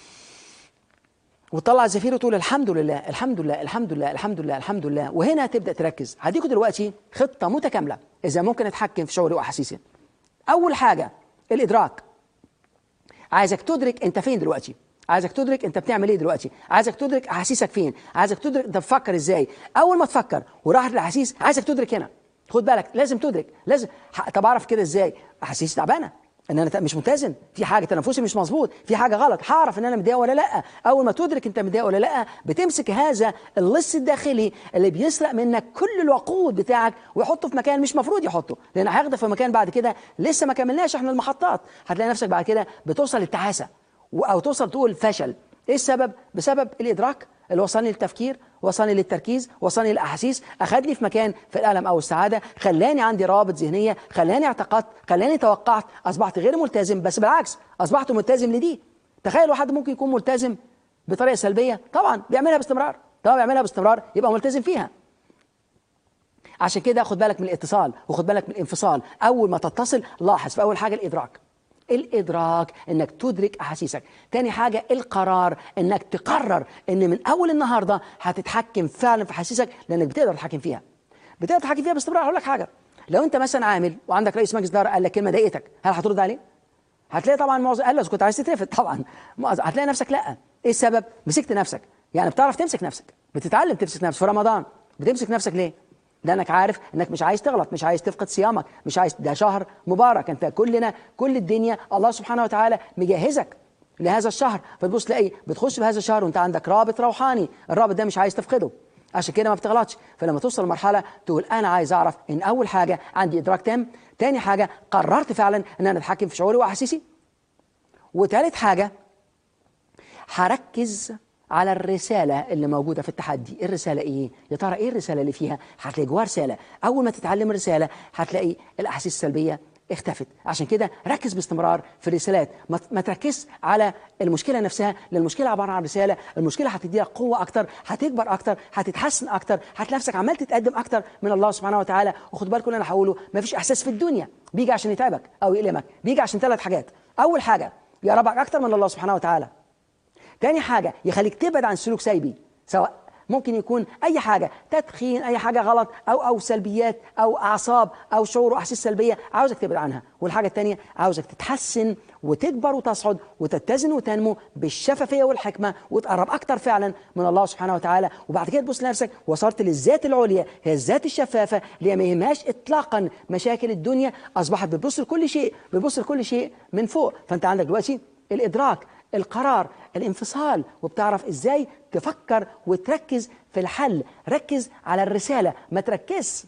وتطلع الزفير وتقول الحمد لله الحمد لله الحمد لله الحمد لله الحمد لله وهنا تبدا تركز هديكوا دلوقتي خطه متكامله اذا ممكن اتحكم في شعوري واحاسيسي اول حاجه الادراك عايزك تدرك انت فين دلوقتي عايزك تدرك انت بتعمل ايه دلوقتي عايزك تدرك احاسيسك فين عايزك تدرك انت بتفكر ازاي اول ما تفكر وراحت الاحاسيس عايزك تدرك هنا خد بالك لازم تدرك لازم طب اعرف كده ازاي احاسيسي تعبانه ان انا مش متزن في حاجه تنفسي مش مظبوط في حاجه غلط هعرف ان انا متضايق ولا لا اول ما تدرك انت متضايق ولا لا بتمسك هذا اللص الداخلي اللي بيسرق منك كل الوقود بتاعك ويحطه في مكان مش مفروض يحطه لان هياخده في مكان بعد كده لسه ما كملناش احنا المحطات هتلاقي نفسك بعد كده بتوصل للتعاسه او توصل تقول فشل ايه السبب بسبب الادراك اللي وصلني للتفكير وصلني للتركيز وصلني للاحاسيس اخذني في مكان في الالم او السعاده خلاني عندي روابط ذهنيه خلاني اعتقدت خلاني توقعت اصبحت غير ملتزم بس بالعكس اصبحت ملتزم لدي تخيل واحد ممكن يكون ملتزم بطريقه سلبيه طبعا بيعملها باستمرار طبعا بيعملها باستمرار يبقى ملتزم فيها عشان كده خد بالك من الاتصال وخد بالك من الانفصال اول ما تتصل لاحظ في اول حاجه الادراك الإدراك إنك تدرك أحاسيسك تاني حاجة القرار إنك تقرر إن من أول النهاردة هتتحكم فعلا في أحاسيسك لأنك بتقدر تتحكم فيها بتقدر تتحكم فيها باستمرار هقول لك حاجة لو أنت مثلا عامل وعندك رئيس مجلس إدارة قال لك كلمة ضايقتك هل هترد عليه؟ هتلاقي طبعا معظم قال كنت عايز تترفد طبعا هتلاقي نفسك لا ايه السبب؟ مسكت نفسك يعني بتعرف تمسك نفسك بتتعلم تمسك نفسك في رمضان بتمسك نفسك ليه؟ لانك عارف انك مش عايز تغلط مش عايز تفقد صيامك مش عايز ده شهر مبارك انت كلنا كل الدنيا الله سبحانه وتعالى مجهزك لهذا الشهر فتبص تلاقي بتخش في هذا الشهر وانت عندك رابط روحاني الرابط ده مش عايز تفقده عشان كده ما بتغلطش فلما توصل لمرحله تقول انا عايز اعرف ان اول حاجه عندي ادراك تام تاني حاجه قررت فعلا ان انا اتحكم في شعوري واحاسيسي وتالت حاجه هركز على الرسالة اللي موجودة في التحدي الرسالة إيه؟ يا ترى إيه الرسالة اللي فيها؟ هتلاقي جواها رسالة أول ما تتعلم الرسالة هتلاقي الأحاسيس السلبية اختفت عشان كده ركز باستمرار في الرسالات ما تركز على المشكلة نفسها لأن المشكلة عبارة عن رسالة المشكلة هتديها قوة أكتر هتكبر أكتر هتتحسن أكتر هتلاقي نفسك عمال تتقدم أكتر من الله سبحانه وتعالى وخد بالكم أنا هقوله ما فيش إحساس في الدنيا بيجي عشان يتعبك أو يؤلمك بيجي عشان ثلاث حاجات أول حاجة يقربك أكتر من الله سبحانه وتعالى تاني حاجة يخليك تبعد عن سلوك سلبي سواء ممكن يكون اي حاجه تدخين اي حاجه غلط او او سلبيات او اعصاب او شعور واحاسيس سلبيه عاوزك تبعد عنها والحاجه الثانيه عاوزك تتحسن وتكبر وتصعد وتتزن وتنمو بالشفافيه والحكمه وتقرب اكتر فعلا من الله سبحانه وتعالى وبعد كده تبص لنفسك وصلت للذات العليا هي الذات الشفافه اللي ما يهمهاش اطلاقا مشاكل الدنيا اصبحت بتبص لكل شيء بتبص لكل شيء من فوق فانت عندك دلوقتي الادراك القرار الانفصال وبتعرف ازاي تفكر وتركز في الحل ركز على الرساله ما تركزش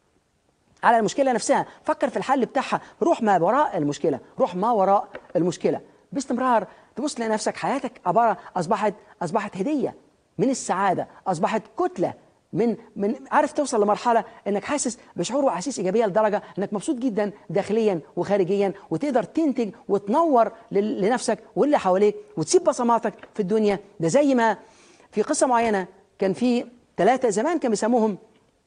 على المشكله نفسها فكر في الحل بتاعها روح ما وراء المشكله روح ما وراء المشكله باستمرار تبص تلاقي نفسك حياتك عباره اصبحت اصبحت هديه من السعاده اصبحت كتله من من عارف توصل لمرحله انك حاسس بشعور واحاسيس ايجابيه لدرجه انك مبسوط جدا داخليا وخارجيا وتقدر تنتج وتنور لل- لنفسك واللي حواليك وتسيب بصماتك في الدنيا ده زي ما في قصه معينه كان في ثلاثه زمان كان بيسموهم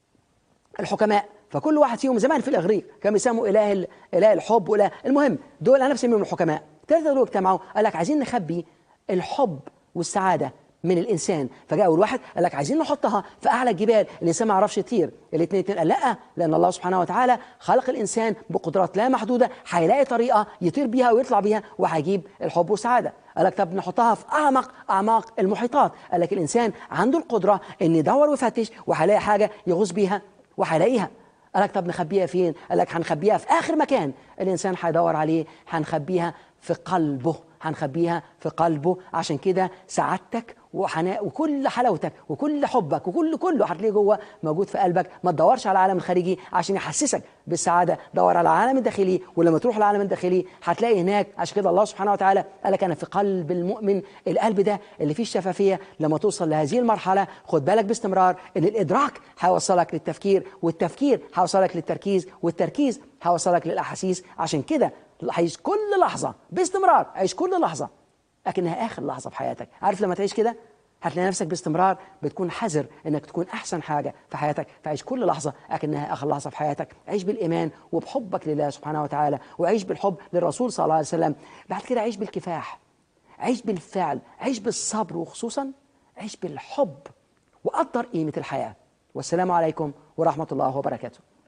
الحكماء فكل واحد فيهم زمان في الاغريق كان بيسموا اله ال- اله الحب واله المهم دول انا بسميهم الحكماء الثلاثه دول اجتمعوا قال لك عايزين نخبي الحب والسعاده من الانسان فجاء اول واحد قال لك عايزين نحطها في اعلى الجبال الانسان ما يعرفش يطير الاثنين قال لا لان الله سبحانه وتعالى خلق الانسان بقدرات لا محدوده هيلاقي طريقه يطير بيها ويطلع بيها وهيجيب الحب والسعاده قال لك طب نحطها في اعمق اعماق المحيطات قال لك الانسان عنده القدره ان يدور ويفتش وهيلاقي حاجه يغوص بيها وهيلاقيها قال لك طب نخبيها فين؟ قال لك هنخبيها في آخر مكان الإنسان هيدور عليه هنخبيها في قلبه هنخبيها في قلبه عشان كده سعادتك وحناء وكل حلاوتك وكل حبك وكل كله هتلاقيه جوه موجود في قلبك ما تدورش على العالم الخارجي عشان يحسسك بالسعاده دور على العالم الداخلي ولما تروح العالم الداخلي هتلاقي هناك عشان كده الله سبحانه وتعالى قال لك انا في قلب المؤمن القلب ده اللي فيه الشفافيه لما توصل لهذه المرحله خد بالك باستمرار ان الادراك هيوصلك للتفكير والتفكير هيوصلك للتركيز والتركيز هيوصلك للاحاسيس عشان كده عيش كل لحظه باستمرار عيش كل لحظه لكنها اخر لحظه في حياتك عارف لما تعيش كده هتلاقي نفسك باستمرار بتكون حذر انك تكون احسن حاجه في حياتك فعيش كل لحظه اكنها اخر لحظه في حياتك عيش بالايمان وبحبك لله سبحانه وتعالى وعيش بالحب للرسول صلى الله عليه وسلم بعد كده عيش بالكفاح عيش بالفعل عيش بالصبر وخصوصا عيش بالحب وقدر قيمه الحياه والسلام عليكم ورحمه الله وبركاته